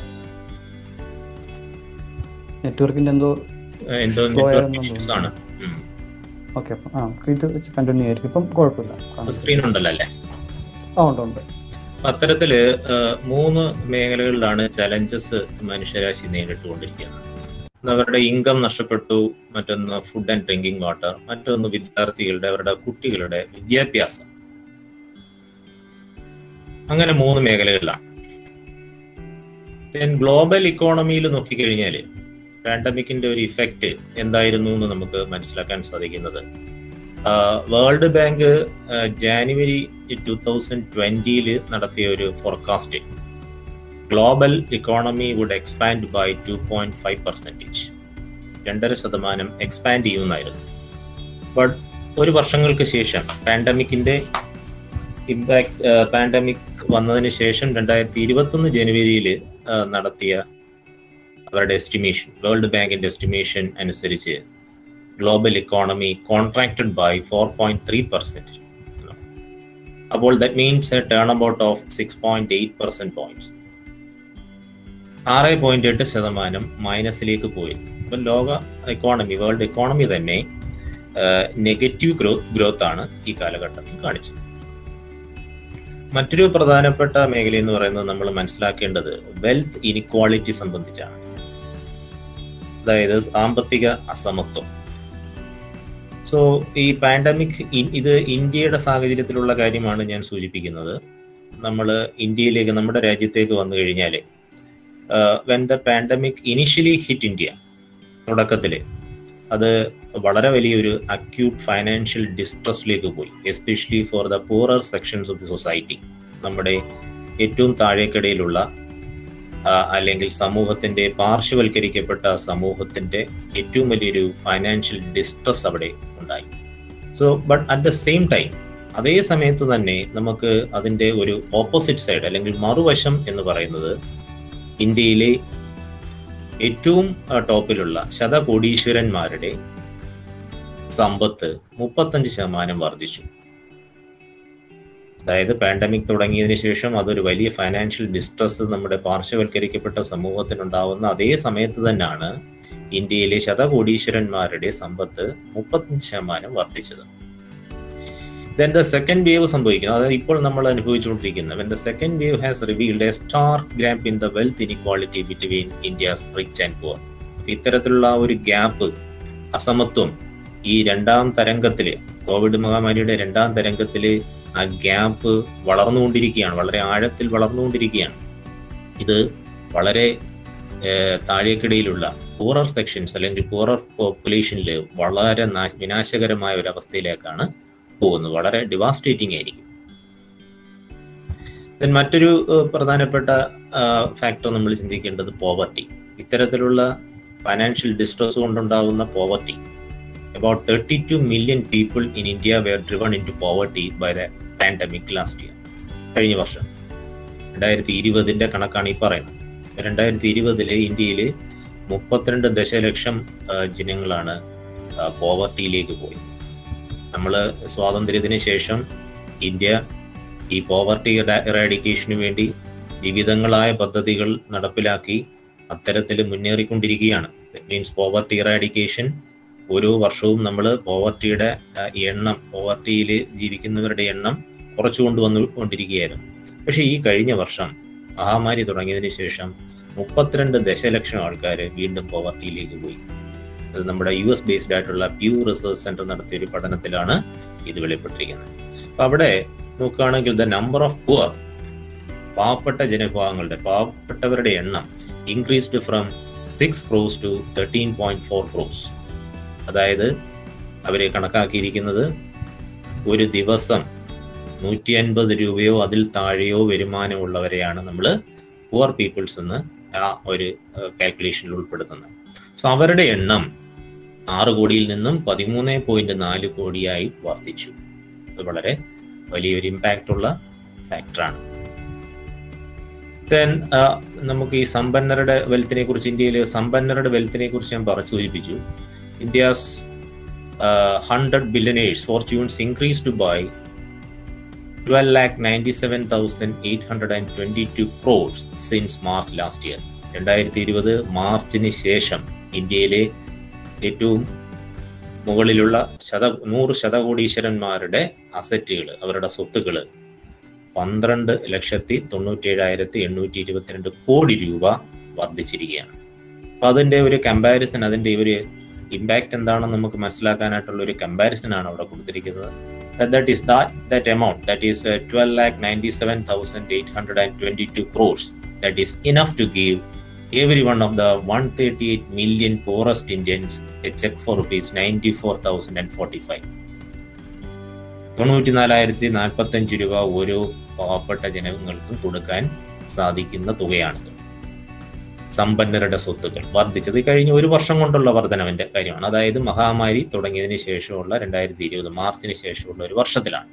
നെറ്റ്വർക്കിൻ്റെ എന്തോ ഏഹ് എന്തോ Slow നെറ്റ്വർക്ക് ആയെന്ന് ഇഷ്യൂസ് തോന്നുന്നു. ആണ് ഉം. ഓക്കെ അപ്പം ആ ഇത് വെച്ച് കണ്ടിന്യൂ ആയിരിക്കും ഇപ്പം കുഴപ്പമില്ല അപ്പൊ കാണും. സ്ക്രീൻ ഉണ്ടല്ലോ അല്ലേ ആ ഉണ്ട് ഉണ്ട് അപ്പൊ അത്തരത്തില് ഏഹ്, മൂന്ന് മേഖലകളിലാണ് ചലഞ്ചസ് മനുഷ്യരാശി നേരിട്ടുകൊണ്ടിരിക്കുന്നത് ഒന്ന് അവരുടെ ഇൻകം നഷ്ടപ്പെട്ടു മറ്റൊന്ന് ഫുഡ് ആൻഡ് ഡ്രിങ്കിങ് വാട്ടർ മറ്റൊന്ന് വിദ്യാർത്ഥികളുടെ അവരുടെ കുട്ടികളുടെ വിദ്യാഭ്യാസം അങ്ങനെ മൂന്ന് മേഖലകളിലാണ് ഗ്ലോബൽ ഇക്കോണമിയിൽ നോക്കിക്കഴിഞ്ഞാൽ പാൻഡമിക്കിന്റെ ഒരു ഇഫക്റ്റ് എന്തായിരുന്നു എന്ന് നമുക്ക് മനസ്സിലാക്കാൻ സാധിക്കുന്നത് world bank January two thousand ട്വന്റിയിൽ നടത്തിയ ഒരു forecast global economy would expand by two point five percentage രണ്ടര ശതമാനം എക്സ്പാൻഡ് ചെയ്യുമെന്നായിരുന്നു ബട്ട് ഒരു വർഷങ്ങൾക്ക് ശേഷം പാൻഡമിക്കിന്റെ ഇമ്പാക്ട് പാൻഡമിക് വന്നതിന് ശേഷം രണ്ടായിരത്തി ഇരുപത്തൊന്ന് ജനുവരിയിൽ നടത്തിയ അവരുടെ എസ്റ്റിമേഷൻ വേൾഡ് ബാങ്കിന്റെ എസ്റ്റിമേഷൻ അനുസരിച്ച് global economy contracted by four point three percent അപ്പോൾ that means a turn about of six point eight percent points ആറ് പോയിന്റ് എട്ട് ശതമാനം മൈനസിലേക്ക് പോയി അപ്പം ലോക എക്കോണമി വേൾഡ് എക്കോണമി തന്നെ നെഗറ്റീവ് ഗ്രോ ഗ്രോത്ത് ആണ് ഈ കാലഘട്ടത്തിൽ കാണിച്ചത് മറ്റൊരു പ്രധാനപ്പെട്ട മേഖല എന്ന് പറയുന്നത് നമ്മൾ മനസ്സിലാക്കേണ്ടത് വെൽത്ത് ഇനിക്വാളിറ്റി സംബന്ധിച്ചാണ് അതായത് സാമ്പത്തിക അസമത്വം സോ ഈ പാൻഡമിക് ഇത് ഇന്ത്യയുടെ സാഹചര്യത്തിലുള്ള കാര്യമാണ് ഞാൻ സൂചിപ്പിക്കുന്നത് നമ്മൾ ഇന്ത്യയിലേക്ക് നമ്മുടെ രാജ്യത്തേക്ക് വന്നു കഴിഞ്ഞാൽ when the pandemic initially hit India തുടക്കത്തിൽ അത് വളരെ വലിയൊരു അക്യൂട്ട് ഫൈനാൻഷ്യൽ ഡിസ്ട്രസ്സിലേക്ക് പോയി especially for the poorer sections of the society നമ്മുടെ ഏറ്റവും താഴേക്കിടയിലുള്ള അല്ലെങ്കിൽ സമൂഹത്തിന്റെ പാർശ്വവൽക്കരിക്കപ്പെട്ട സമൂഹത്തിന്റെ ഏറ്റവും വലിയൊരു ഫൈനാൻഷ്യൽ ഡിസ്ട്രസ് അവിടെ ഉണ്ടായി so but at the same time അതേ സമയത്ത് തന്നെ നമുക്ക് അതിന്റെ ഒരു ഓപ്പോസിറ്റ് സൈഡ് അല്ലെങ്കിൽ മറുവശം എന്ന് പറയുന്നത് ഇന്ത്യയിലെ ഏറ്റവും ടോപ്പിലുള്ള ശതകോടീശ്വരന്മാരുടെ സമ്പത്ത് മുപ്പത്തഞ്ച് ശതമാനം വർദ്ധിച്ചു അതായത് പാൻഡമിക് തുടങ്ങിയതിന് ശേഷം അതൊരു വലിയ ഫൈനാൻഷ്യൽ ഡിസ്ട്രസ് നമ്മുടെ പാർശ്വവൽക്കരിക്കപ്പെട്ട സമൂഹത്തിനുണ്ടാവുന്ന അതേ സമയത്ത് തന്നെയാണ് ഇന്ത്യയിലെ ശതകോടീശ്വരന്മാരുടെ സമ്പത്ത് മുപ്പത്തഞ്ച് ശതമാനം വർദ്ധിച്ചത് ദെൻ ദ സെക്കൻഡ് വേവ് സംഭവിക്കുന്നത് അതായത് ഇപ്പോൾ നമ്മൾ അനുഭവിച്ചുകൊണ്ടിരിക്കുന്ന when the second wave has revealed a stark gap in the wealth inequality between India's rich and poor ഇത്തരത്തിലുള്ള ഒരു ഗ്യാപ്പ് അസമത്വം ഈ രണ്ടാം തരംഗത്തില് കോവിഡ് മഹാമാരിയുടെ രണ്ടാം തരംഗത്തില് ആ ഗ്യാപ്പ് വളർന്നുകൊണ്ടിരിക്കുകയാണ് വളരെ ആഴത്തിൽ വളർന്നുകൊണ്ടിരിക്കുകയാണ് ഇത് വളരെ താഴേക്കിടയിലുള്ള പൂറർ സെക്ഷൻസ് അല്ലെങ്കിൽ പൂറർ പോപ്പുലേഷനിൽ വളരെ വിനാശകരമായ ഒരു അവസ്ഥയിലേക്കാണ് പോകുന്നത് വളരെ ഡിവാസ്റ്റേറ്റിംഗ് ആയിരിക്കും ദെൻ മറ്റൊരു പ്രധാനപ്പെട്ട ഫാക്ടർ നമ്മൾ ചിന്തിക്കേണ്ടത് പോവർട്ടി ഇത്തരത്തിലുള്ള ഫൈനാൻഷ്യൽ ഡിസ്ട്രസ് കൊണ്ടുണ്ടാകുന്ന poverty about 32 million people in India were driven into poverty by the pandemic last year. കഴിഞ്ഞ വർഷം രണ്ടായിരത്തി ഇരുപതിൻ്റെ കണക്കാണ് ഈ പറയുന്നത് രണ്ടായിരത്തി ഇരുപതില് ഇന്ത്യയിൽ മുപ്പത്തിരണ്ട് ദശലക്ഷം ജനങ്ങളാണ് പോവർട്ടിയിലേക്ക് പോയത് നമ്മൾ സ്വാതന്ത്ര്യത്തിന് ശേഷം ഇന്ത്യ ഈ പോവർട്ടി ഇറാഡിക്കേഷന് വേണ്ടി വിവിധങ്ങളായ പദ്ധതികൾ നടപ്പിലാക്കി അത്തരത്തിൽ മുന്നേറിക്കൊണ്ടിരിക്കുകയാണ് ദറ്റ് മീൻസ് പോവർട്ടി ഇറാഡിക്കേഷൻ ഓരോ വർഷവും നമ്മൾ പോവർട്ടിയുടെ എണ്ണം പോവർട്ടിയിൽ ജീവിക്കുന്നവരുടെ എണ്ണം കുറച്ചു കൊണ്ടുവന്നു കൊണ്ടിരിക്കുകയായിരുന്നു പക്ഷേ ഈ കഴിഞ്ഞ വർഷം മഹാമാരി തുടങ്ങിയതിന് ശേഷം മുപ്പത്തിരണ്ട് ദശലക്ഷം ആൾക്കാർ വീണ്ടും പോവർട്ടിയിലേക്ക് പോയി അത് നമ്മുടെ യു എസ് ബേസ്ഡ് ആയിട്ടുള്ള പ്യൂ റിസർച്ച് സെന്റർ നടത്തിയ ഒരു പഠനത്തിലാണ് ഇത് വെളിപ്പെട്ടിരിക്കുന്നത് അപ്പൊ അവിടെ നോക്കുകയാണെങ്കിൽ ദ നമ്പർ ഓഫ് പുവർ പാവപ്പെട്ട ജനവിഭാഗങ്ങളുടെ പാവപ്പെട്ടവരുടെ എണ്ണം increased from six crores to thirteen point four crores അതായത് അവരെ കണക്കാക്കിയിരിക്കുന്നത് ഒരു ദിവസം നൂറ്റി അൻപത് രൂപയോ അതിൽ താഴെയോ വരുമാനമുള്ളവരെയാണ് നമ്മൾ പുവർ പീപ്പിൾസ് എന്ന് ആ ഒരു കാൽക്കുലേഷനിൽ ഉൾപ്പെടുത്തുന്നത് സോ അവരുടെ എണ്ണം ആറ് കോടിയിൽ നിന്നും പതിമൂന്ന് പോയിന്റ് നാല് കോടിയായി വർദ്ധിച്ചു അത് വളരെ വലിയൊരു ഇമ്പാക്റ്റ് ഉള്ള ഫാക്ടറാണ് ദെൻ നമുക്ക് ഈ സമ്പന്നരുടെ വെൽത്തിനെ കുറിച്ച് ഇന്ത്യയിൽ സമ്പന്നരുടെ വെൽത്തിനെ കുറിച്ച് ഞാൻ പറഞ്ഞു സൂചിപ്പിച്ചു India's hundred billionaires fortunes increased by twelve lakh ninety seven thousand eight hundred and twenty two crores since March last year രണ്ടായിരത്തി ഇരുപത് മാർച്ചിന് ശേഷം ഇന്ത്യയിലെ ഏറ്റവും മുകളിലുള്ള ശത നൂറ് ശതകോടീശ്വരന്മാരുടെ അസറ്റുകൾ അവരുടെ സ്വത്തുക്കൾ പന്ത്രണ്ട് ലക്ഷത്തി തൊണ്ണൂറ്റേഴായിരത്തി എണ്ണൂറ്റി ഇരുപത്തിരണ്ട് കോടി രൂപ വർദ്ധിച്ചിരിക്കുകയാണ് അപ്പൊ അതിന്റെ ഒരു കമ്പാരിസൺ അതിന്റെ ഒരു ഇമ്പാക്ട് എന്താണെന്ന് നമുക്ക് മനസ്സിലാക്കാനായിട്ടുള്ള ഒരു കമ്പാരിസൺ ആണ് അവിടെ കൊടുത്തിരിക്കുന്നത് that is that that amount that is uh, 12 lakh 97,822 crores that is enough to give every one of the 138 million poorest Indians a check for rupees 94,045 തൊണ്ണൂറ്റിനാലായിരത്തി നാൽപ്പത്തഞ്ച് രൂപ ഓരോ പാവപ്പെട്ട ജനങ്ങൾക്കും കൊടുക്കാൻ സാധിക്കുന്ന തുകയാണിത് സമ്പന്നരുടെ സ്വത്തുക്കൾ വർദ്ധിച്ചത് കഴിഞ്ഞ ഒരു വർഷം കൊണ്ടുള്ള വർധനവിന്റെ കാര്യമാണ് അതായത് മഹാമാരി തുടങ്ങിയതിന് ശേഷമുള്ള രണ്ടായിരത്തി ഇരുപത് മാർച്ചിന് ശേഷമുള്ള ഒരു വർഷത്തിലാണ്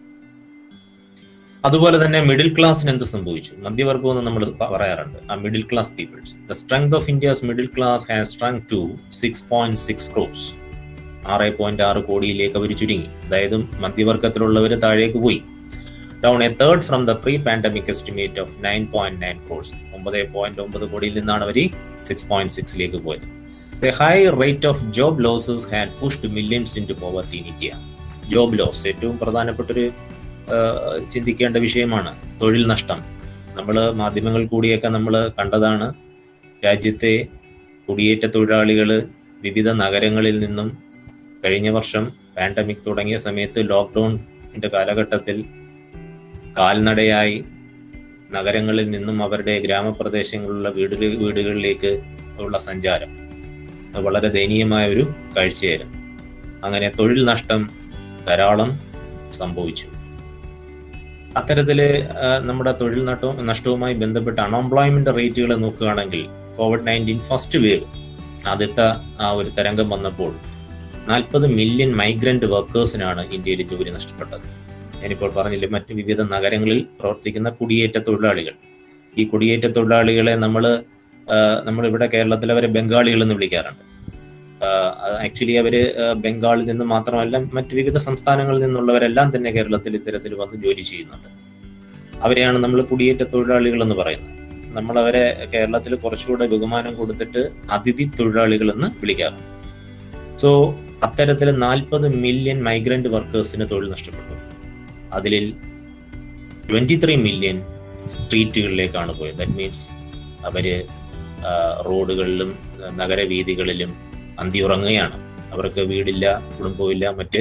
അതുപോലെ തന്നെ മിഡിൽ ക്ലാസ്സിന് എന്ത് സംഭവിച്ചു മധ്യവർഗം എന്ന് നമ്മൾ പറയാറുണ്ട് ആ middle class peoples the strength of India's middle class has strength to six point six crores ആറ് പോയിന്റ് ആറ് കോടിയിലേക്ക് അവർ ചുരുങ്ങി അതായത് മധ്യവർഗത്തിലുള്ളവർ താഴേക്ക് പോയി down a third from the pre pandemic estimate of nine point nine crores ഒമ്പത് പോയിന്റ് ഒമ്പത് കോടിയിൽ നിന്നാണ് അവർ സിക്സ് പോയിന്റ് സിക്സിലേക്ക് പോയത് the high rate of job losses had pushed millions into poverty in India job loss ഏറ്റവും പ്രധാനപ്പെട്ടൊരു ചിന്തിക്കേണ്ട വിഷയമാണ് തൊഴിൽ നഷ്ടം നമ്മൾ മാധ്യമങ്ങൾ കൂടിയൊക്കെ നമ്മൾ കണ്ടതാണ് രാജ്യത്തെ കുടിയേറ്റ തൊഴിലാളികൾ വിവിധ നഗരങ്ങളിൽ നിന്നും കഴിഞ്ഞ വർഷം പാൻഡമിക് തുടങ്ങിയ സമയത്ത് ലോക്ക്ഡൌണിന്റെ കാലഘട്ടത്തിൽ കാൽനടയായി നഗരങ്ങളിൽ നിന്നും അവരുടെ ഗ്രാമപ്രദേശങ്ങളിലുള്ള വീട് വീടുകളിലേക്ക് ഉള്ള സഞ്ചാരം അത് വളരെ ദയനീയമായ ഒരു കാഴ്ചയായിരുന്നു അങ്ങനെ തൊഴിൽ നഷ്ടം ധാരാളം സംഭവിച്ചു അത്തരത്തില് നമ്മുടെ തൊഴിൽ നഷ്ടവും നഷ്ടവുമായി ബന്ധപ്പെട്ട അൺഎംപ്ലോയ്മെന്റ് റേറ്റുകൾ നോക്കുകയാണെങ്കിൽ കോവിഡ് നയൻറ്റീൻ ഫസ്റ്റ് വേവ് ആദ്യത്തെ ആ ഒരു തരംഗം വന്നപ്പോൾ നാൽപ്പത് മില്യൺ മൈഗ്രന്റ് വർക്കേഴ്സിനാണ് ഇന്ത്യയിൽ ജോലി നഷ്ടപ്പെട്ടത് ഞാനിപ്പോൾ പറഞ്ഞില്ലേ മറ്റ് വിവിധ നഗരങ്ങളിൽ പ്രവർത്തിക്കുന്ന കുടിയേറ്റ തൊഴിലാളികൾ ഈ കുടിയേറ്റ തൊഴിലാളികളെ നമ്മൾ നമ്മളിവിടെ കേരളത്തിൽ അവരെ ബംഗാളികൾ എന്ന് വിളിക്കാറുണ്ട് ആക്ച്വലി അവര് ബംഗാളിൽ നിന്ന് മാത്രമല്ല മറ്റ് വിവിധ സംസ്ഥാനങ്ങളിൽ നിന്നുള്ളവരെല്ലാം തന്നെ കേരളത്തിൽ ഇത്തരത്തിൽ വന്ന് ജോലി ചെയ്യുന്നുണ്ട് അവരെയാണ് നമ്മൾ കുടിയേറ്റ തൊഴിലാളികൾ എന്ന് പറയുന്നത് നമ്മൾ അവരെ കേരളത്തിൽ കുറച്ചുകൂടെ ബഹുമാനം കൊടുത്തിട്ട് അതിഥി തൊഴിലാളികൾ എന്ന് വിളിക്കാറുണ്ട് സോ അത്തരത്തിൽ നാൽപ്പത് മില്യൺ മൈഗ്രന്റ് വർക്കേഴ്സിന് തൊഴിൽ നഷ്ടപ്പെട്ടു അതിൽ ട്വന്റി ത്രീ മില്യൺ സ്ട്രീറ്റുകളിലേക്കാണ് പോയത് ദാറ്റ് മീൻസ് അവര് റോഡുകളിലും നഗരവീതികളിലും അന്തിയുറങ്ങുകയാണ് അവർക്ക് വീടില്ല കുടുംബമില്ല മറ്റ്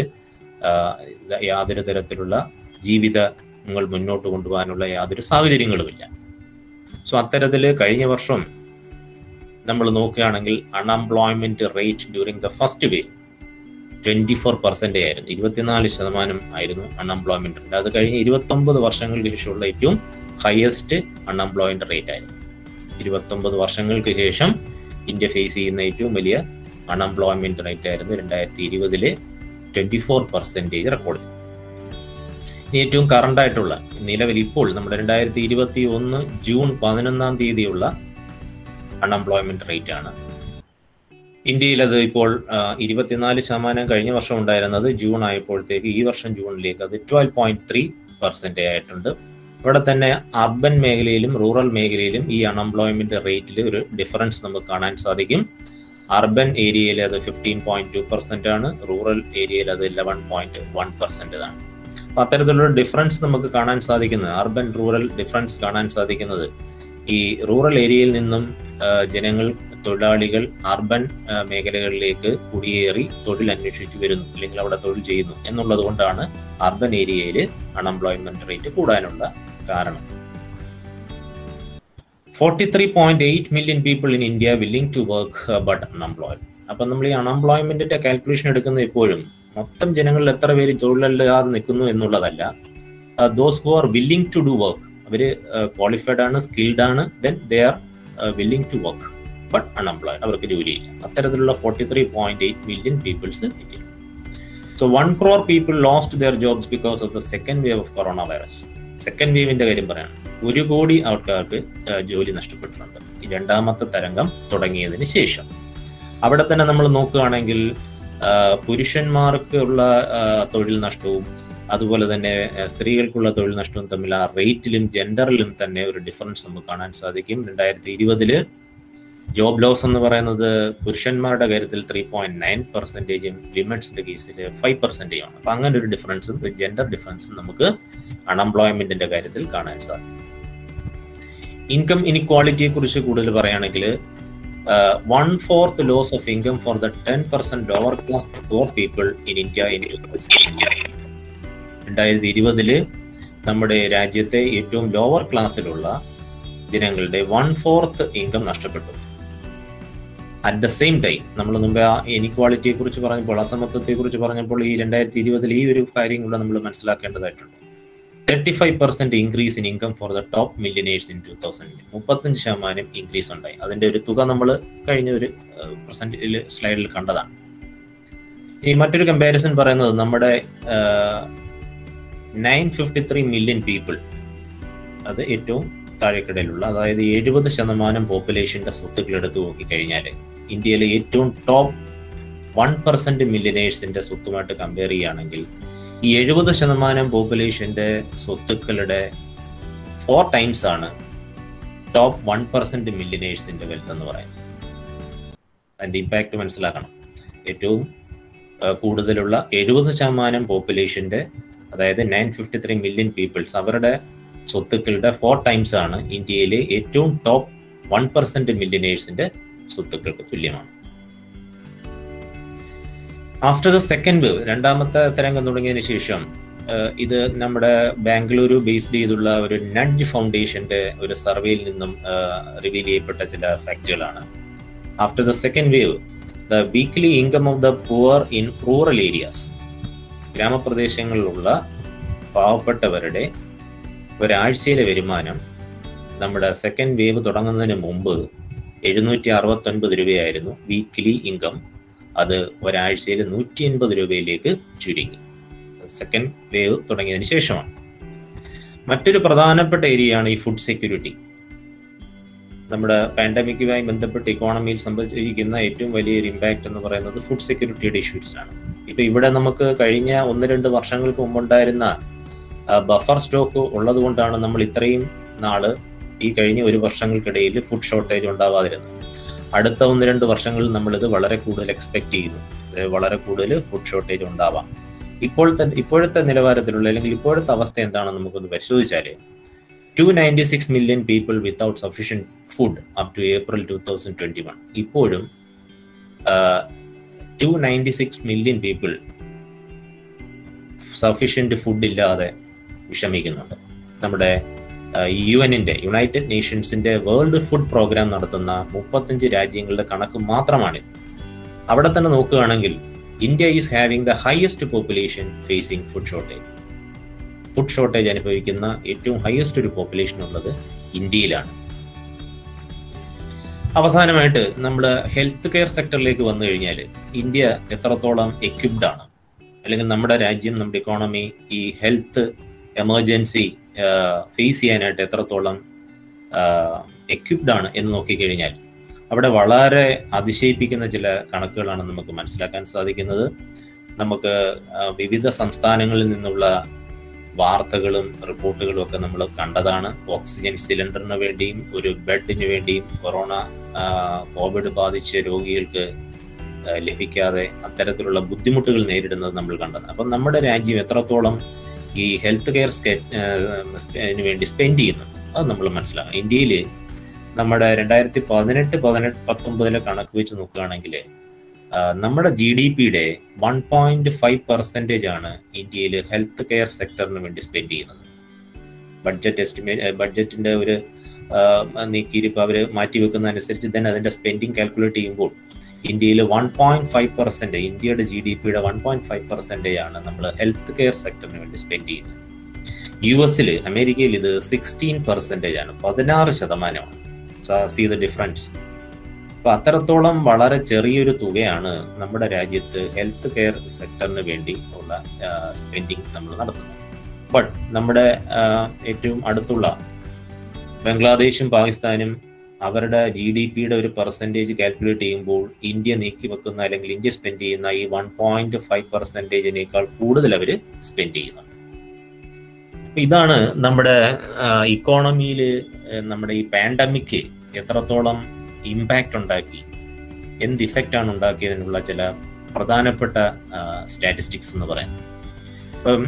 യാതൊരു തരത്തിലുള്ള ജീവിതങ്ങൾ മുന്നോട്ട് കൊണ്ടുപോകാനുള്ള യാതൊരു സാഹചര്യങ്ങളുമില്ല സോ അത്തരത്തിൽ കഴിഞ്ഞ വർഷം നമ്മൾ നോക്കുകയാണെങ്കിൽ unemployment rate during the first wave twenty four percent ആയിരുന്നു ഇരുപത്തിനാല് ശതമാനം ആയിരുന്നു അൺഎംപ്ലോയ്മെന്റ് റേറ്റ് അത് കഴിഞ്ഞ് ഇരുപത്തൊമ്പത് വർഷങ്ങൾക്ക് ശേഷമുള്ള ഏറ്റവും ഹയസ്റ്റ് അൺഎംപ്ലോയ്മെന്റ് റേറ്റ് ആയിരുന്നു ഇരുപത്തൊമ്പത് വർഷങ്ങൾക്ക് ശേഷം ഇന്ത്യ ഫേസ് ചെയ്യുന്ന ഏറ്റവും വലിയ അൺഎംപ്ലോയ്മെന്റ് റേറ്റ് ആയിരുന്നു രണ്ടായിരത്തി ഇരുപതിലെ ട്വന്റി ഫോർ പെർസെൻറ്റേജ് റെക്കോർഡ് ചെയ്തു ഇനി ഏറ്റവും കറണ്ട് ആയിട്ടുള്ള നിലവിൽ ഇപ്പോൾ നമ്മുടെ രണ്ടായിരത്തി ഇരുപത്തി ഒന്ന് ജൂൺ പതിനൊന്നാം തീയതിയുള്ള അൺഎംപ്ലോയ്മെന്റ് റേറ്റ് ആണ് ഇന്ത്യയിൽ അത് ഇപ്പോൾ ഇരുപത്തിനാല് ശതമാനം കഴിഞ്ഞ വർഷം ഉണ്ടായിരുന്നത് ജൂൺ ആയപ്പോഴത്തേക്ക് ഈ വർഷം ജൂണിലേക്ക് അത് ട്വൽവ് പോയിന്റ് ത്രീ പെർസെൻറ്റേജ് ആയിട്ടുണ്ട് ഇവിടെ തന്നെ അർബൻ മേഖലയിലും റൂറൽ മേഖലയിലും ഈ അൺഎംപ്ലോയ്മെന്റ് റേറ്റിൽ ഒരു ഡിഫറൻസ് നമുക്ക് കാണാൻ സാധിക്കും അർബൻ ഏരിയയിൽ അത് ഫിഫ്റ്റീൻ പോയിന്റ് ടു പെർസെന്റ് ആണ് റൂറൽ ഏരിയയിൽ അത് ഇലവൻ പോയിന്റ് വൺ പെർസെന്റ് ആണ് അപ്പൊ അത്തരത്തിലുള്ള ഡിഫറൻസ് നമുക്ക് കാണാൻ സാധിക്കുന്നത് അർബൻ റൂറൽ ഡിഫറൻസ് കാണാൻ സാധിക്കുന്നത് ഈ റൂറൽ ഏരിയയിൽ നിന്നും ജനങ്ങൾ തൊഴിലാളികൾ അർബൻ മേഖലകളിലേക്ക് കുടിയേറി തൊഴിൽ അന്വേഷിച്ചു വരുന്നു അല്ലെങ്കിൽ അവിടെ തൊഴിൽ ചെയ്യുന്നു എന്നുള്ളത് കൊണ്ടാണ് അർബൻ ഏരിയയിൽ അൺഎംപ്ലോയ്മെന്റ് റേറ്റ് കൂടാനുള്ള കാരണം forty three point eight million people in India willing to work but unemployed അപ്പം നമ്മൾ ഈ അൺഎംപ്ലോയ്മെന്റിന്റെ കാൽക്കുലേഷൻ എടുക്കുന്ന എപ്പോഴും മൊത്തം ജനങ്ങളിൽ എത്ര പേര് തൊഴിലില്ലാതെ നിൽക്കുന്നു എന്നുള്ളതല്ല those who are willing to do work അവര് ക്വാളിഫൈഡ് ആണ് സ്കിൽഡ് ആണ് then they are willing to work but unemployed അവർക്ക് ജോലിയില്ല അത്തരത്തിലുള്ള forty three point eight million peoples ഇന്ത്യയിൽ so one crore people lost their jobs because of the second wave of coronavirus second വേവിന്റെ കാര്യം പറയണം ഒരു കോടി ആൾക്കാർക്ക് ജോലി നഷ്ടപ്പെട്ടിട്ടുണ്ട് ഈ രണ്ടാമത്തെ തരംഗം തുടങ്ങിയതിന് ശേഷം അവിടെ തന്നെ നമ്മൾ നോക്കുകയാണെങ്കിൽ പുരുഷന്മാർക്ക് ഉള്ള തൊഴിൽ നഷ്ടവും അതുപോലെ തന്നെ സ്ത്രീകൾക്കുള്ള തൊഴിൽ നഷ്ടവും തമ്മിൽ ആ റേറ്റിലും ജെൻഡറിലും തന്നെ ഒരു ഡിഫറൻസ് നമുക്ക് കാണാൻ സാധിക്കും രണ്ടായിരത്തി ഇരുപതില് ജോബ് ലോസ് എന്ന് പറയുന്നത് പുരുഷന്മാരുടെ കാര്യത്തിൽ ത്രീ പോയിന്റ് നയൻ പെർസെൻറ്റേജും വിമൻസിന്റെ കേസിൽ ഫൈവ് പെർസെൻറ്റേജ് ആണ് അപ്പൊ അങ്ങനെ ഒരു ഡിഫറൻസും ജെൻഡർ ഡിഫറൻസും നമുക്ക് അൺഎംപ്ലോയ്മെന്റിന്റെ കാര്യത്തിൽ കാണാൻ സാധിക്കും ഇൻകം ഇനിക്വാളിറ്റിയെ കുറിച്ച് കൂടുതൽ പറയുകയാണെങ്കിൽ one fourth loss of income for the ten percent lower class poor people in India in രണ്ടായിരത്തി ഇരുപതില് നമ്മുടെ രാജ്യത്തെ ഏറ്റവും ലോവർ ക്ലാസ്സിലുള്ള ജനങ്ങളുടെ വൺ ഫോർത്ത് ഇൻകം നഷ്ടപ്പെട്ടു അറ്റ് ദ സെയിം ടൈം നമ്മൾ മുമ്പ് ആ ഇനിക്വാളിറ്റിയെ കുറിച്ച് പറഞ്ഞപ്പോൾ അസമത്വത്തെ കുറിച്ച് പറഞ്ഞപ്പോൾ ഈ രണ്ടായിരത്തി ഇരുപതിൽ ഈ ഒരു കാര്യം കൂടെ നമ്മൾ മനസ്സിലാക്കേണ്ടതായിട്ടുണ്ട് thirty five percent increase in income for the top millionaires in two thousand മുപ്പത്തഞ്ച് ശതമാനം ഇൻക്രീസ് ഉണ്ടായി അതിന്റെ ഒരു തുക നമ്മൾ കഴിഞ്ഞ ഒരു പ്രസന്റിൽ സ്ലൈഡിൽ കണ്ടതാണ് ഇനി മറ്റൊരു കമ്പാരിസൺ പറയുന്നത് നമ്മുടെ nine fifty three million people അത് ഏറ്റവും താഴെക്കിടയിലുള്ള അതായത് എഴുപത് ശതമാനം പോപ്പുലേഷന്റെ സ്വത്തുക്കൾ എടുത്തു നോക്കിക്കഴിഞ്ഞാൽ ഇന്ത്യയിലെ ഏറ്റവും ടോപ്പ് വൺ പെർസെന്റ് മില്യനേഴ്സിന്റെ സ്വത്തുമായിട്ട് കമ്പയർ ചെയ്യുകയാണെങ്കിൽ ഈ എഴുപത് ശതമാനം പോപ്പുലേഷന്റെ സ്വത്തുക്കളുടെ ഫോർ ടൈംസ് ആണ് ടോപ്പ് വൺ പെർസെന്റ് മില്യനേഴ്സിന്റെ വെൽത്ത് എന്ന് പറയുന്നത് അതിന്റെ ഇമ്പാക്ട് മനസ്സിലാക്കണം ഏറ്റവും ആ, കൂടുതലുള്ള എഴുപത് ശതമാനം പോപ്പുലേഷന്റെ അതായത് nine fifty three million peoples അവരുടെ സ്വത്തുക്കളുടെ ഫോർ ടൈംസ് ആണ് ഇന്ത്യയിലെ ഏറ്റവും ടോപ്പ് വൺ പെർസെന്റ് മില്യനേഴ്സിന്റെ സ്വത്തുക്കൾക്ക് തുല്യമാണ് ആഫ്റ്റർ ദ സെക്കൻഡ് വേവ് രണ്ടാമത്തെ തരംഗം തുടങ്ങിയതിന് ശേഷം ഏഹ്, ഇത് നമ്മുടെ ബാംഗ്ലൂരു ബേസ്ഡ് ചെയ്തുള്ള ഒരു നഡ്ജ് ഫൗണ്ടേഷന്റെ ഒരു സർവേയിൽ നിന്നും റിവീൽ ചെയ്യപ്പെട്ട ചില ഫാക്ടുകളാണ് after the second wave the weekly income of the poor in rural areas ഗ്രാമപ്രദേശങ്ങളിലുള്ള പാവപ്പെട്ടവരുടെ ഒരാഴ്ചയിലെ വരുമാനം നമ്മുടെ സെക്കൻഡ് വേവ് തുടങ്ങുന്നതിന് മുമ്പ് എഴുന്നൂറ്റി അറുപത്തൊൻപത് രൂപയായിരുന്നു വീക്ക്ലി ഇൻകം അത് ഒരാഴ്ചയിൽ നൂറ്റി എൺപത് രൂപയിലേക്ക് ചുരുങ്ങി സെക്കൻഡ് വേവ് തുടങ്ങിയതിന് ശേഷമാണ് മറ്റൊരു പ്രധാനപ്പെട്ട ഏരിയയാണ് ഈ ഫുഡ് സെക്യൂരിറ്റി നമ്മുടെ പാൻഡമിക്കുമായി ബന്ധപ്പെട്ട് ഇക്കോണമിയിൽ സംഭവിച്ചിരിക്കുന്ന ഏറ്റവും വലിയൊരു ഇമ്പാക്റ്റ് എന്ന് പറയുന്നത് ഫുഡ് സെക്യൂരിറ്റിയുടെ ഇഷ്യൂസ് ആണ് ഇപ്പൊ ഇവിടെ നമുക്ക് കഴിഞ്ഞ ഒന്ന് രണ്ട് വർഷങ്ങൾക്ക് മുമ്പുണ്ടായിരുന്ന ബഫർ സ്റ്റോക്ക് ഉള്ളത് കൊണ്ടാണ് നമ്മൾ ഇത്രയും നാള് ഈ കഴിഞ്ഞ ഒരു വർഷങ്ങൾക്കിടയിൽ ഫുഡ് ഷോർട്ടേജ് ഉണ്ടാവാതിരുന്നത് അടുത്ത ഒന്ന് രണ്ട് വർഷങ്ങളിൽ നമ്മളിത് വളരെ കൂടുതൽ എക്സ്പെക്ട് ചെയ്യുന്നു അതായത് വളരെ കൂടുതൽ ഫുഡ് ഷോർട്ടേജ് ഉണ്ടാവാം ഇപ്പോഴത്തെ ഇപ്പോഴത്തെ നിലവാരത്തിലുള്ള അല്ലെങ്കിൽ ഇപ്പോഴത്തെ അവസ്ഥ എന്താണെന്ന് നമുക്കൊന്ന് പരിശോധിച്ചാൽ two ninety six million people without sufficient food up to April two thousand twenty one ഇപ്പോഴും two ninety six million people sufficient food ഇല്ലാതെ വിഷമിക്കുന്നുണ്ട് നമ്മുടെ യു എന്നിന്റെ യുണൈറ്റഡ് നേഷൻസിന്റെ വേൾഡ് ഫുഡ് പ്രോഗ്രാം നടത്തുന്ന മുപ്പത്തഞ്ച് രാജ്യങ്ങളുടെ കണക്ക് മാത്രമാണ് അവിടെ തന്നെ നോക്കുകയാണെങ്കിൽ India is having the highest population facing food shortage food shortage അനുഭവിക്കുന്ന ഏറ്റവും ഹയസ്റ്റ് ഒരു പോപ്പുലേഷൻ ഉള്ളത് ഇന്ത്യയിലാണ് അവസാനമായിട്ട് നമ്മുടെ ഹെൽത്ത് കെയർ സെക്ടറിലേക്ക് വന്നു കഴിഞ്ഞാൽ ഇന്ത്യ എത്രത്തോളം എക്യുപ്ഡ് ആണ് അല്ലെങ്കിൽ നമ്മുടെ രാജ്യം നമ്മുടെ ഇക്കോണമി ഈ ഹെൽത്ത് എമർജൻസി ഫേസ് ചെയ്യാനായിട്ട് എത്രത്തോളം എക്യുപ്ഡ് ആണ് എന്ന് നോക്കിക്കഴിഞ്ഞാൽ അവിടെ വളരെ അതിശയിപ്പിക്കുന്ന ചില കണക്കുകളാണ് നമുക്ക് മനസ്സിലാക്കാൻ സാധിക്കുന്നത് നമുക്ക് ആ, വിവിധ സംസ്ഥാനങ്ങളിൽ നിന്നുള്ള വാർത്തകളും റിപ്പോർട്ടുകളും ഒക്കെ നമ്മൾ കണ്ടതാണ് ഓക്സിജൻ സിലിണ്ടറിന് വേണ്ടിയും ഒരു ബെഡിന് വേണ്ടിയും കൊറോണ ആ, കോവിഡ് ബാധിച്ച രോഗികൾക്ക് ആ, ലഭിക്കാതെ അത്തരത്തിലുള്ള ബുദ്ധിമുട്ടുകൾ നേരിടുന്നത് നമ്മൾ കണ്ടത് അപ്പം നമ്മുടെ രാജ്യം എത്രത്തോളം ഈ ഹെൽത്ത് കെയർ വേണ്ടി സ്പെൻഡ് ചെയ്യുന്നു അത് നമ്മൾ മനസ്സിലാക്കണം ഇന്ത്യയിൽ നമ്മുടെ രണ്ടായിരത്തി പതിനെട്ട് പതിനെട്ട് പത്തൊമ്പതിലെ കണക്ക് വെച്ച് നോക്കുകയാണെങ്കിൽ ആ, നമ്മുടെ ജി ഡി പിയുടെ വൺ പോയിന്റ് ഫൈവ് പെർസെൻറ്റേജ് ആണ് ഇന്ത്യയിൽ ഹെൽത്ത് കെയർ സെക്ടറിന് വേണ്ടി സ്പെൻഡ് ചെയ്യുന്നത് ബഡ്ജറ്റ് എസ്റ്റിമേറ്റ് ബഡ്ജറ്റിന്റെ ഒരു നീക്കിയിരിപ്പ് അവർ മാറ്റി വെക്കുന്ന അനുസരിച്ച് തന്നെ അതിന്റെ സ്പെൻഡിങ് കാൽക്കുലേറ്റ് ചെയ്യുമ്പോൾ ഇന്ത്യയിൽ വൺ പോയിന്റ് ഫൈവ് പെർസെന്റ് ഇന്ത്യയുടെ ജി ഡി പിയുടെ വൺ പോയിന്റ് ഫൈവ് പെർസെന്റേജ് ആണ് നമ്മൾ ഹെൽത്ത് കെയർ സെക്ടറിന് വേണ്ടി സ്പെൻഡ് ചെയ്യുന്നത് യു എസിൽ അമേരിക്കയിൽ ഇത് സിക്സ്റ്റീൻ പെർസെന്റേജ് ആണ് പതിനാറ് ശതമാനമാണ് സീ ദ ഡിഫറൻസ് അപ്പൊ അത്രത്തോളം വളരെ ചെറിയൊരു തുകയാണ് നമ്മുടെ രാജ്യത്ത് ഹെൽത്ത് കെയർ സെക്ടറിന് വേണ്ടി ഉള്ള സ്പെൻഡിങ് നമ്മൾ നടത്തുന്നത് ബട്ട് നമ്മുടെ ആ, ഏറ്റവും അടുത്തുള്ള ബംഗ്ലാദേശും പാകിസ്ഥാനും അവരുടെ ജി ഡി പിയുടെ ഒരു പെർസെൻറ്റേജ് കാൽക്കുലേറ്റ് ചെയ്യുമ്പോൾ ഇന്ത്യ നീക്കി വെക്കുന്ന അല്ലെങ്കിൽ ഇന്ത്യ സ്പെൻഡ് ചെയ്യുന്ന ഈ വൺ പോയിന്റ് ഫൈവ് പെർസെൻറ്റേജിനേക്കാൾ കൂടുതൽ അവർ സ്പെൻഡ് ചെയ്യുന്നുണ്ട് അപ്പൊ ഇതാണ് നമ്മുടെ ഇക്കോണമിയിൽ നമ്മുടെ ഈ പാൻഡമിക് എത്രത്തോളം ഇമ്പാക്റ്റ് ഉണ്ടാക്കി എന്ത് ഇഫക്റ്റ് ആണ് ഉണ്ടാക്കിയതിനുള്ള ചില പ്രധാനപ്പെട്ട സ്റ്റാറ്റിസ്റ്റിക്സ് എന്ന് പറയുന്നത് അപ്പം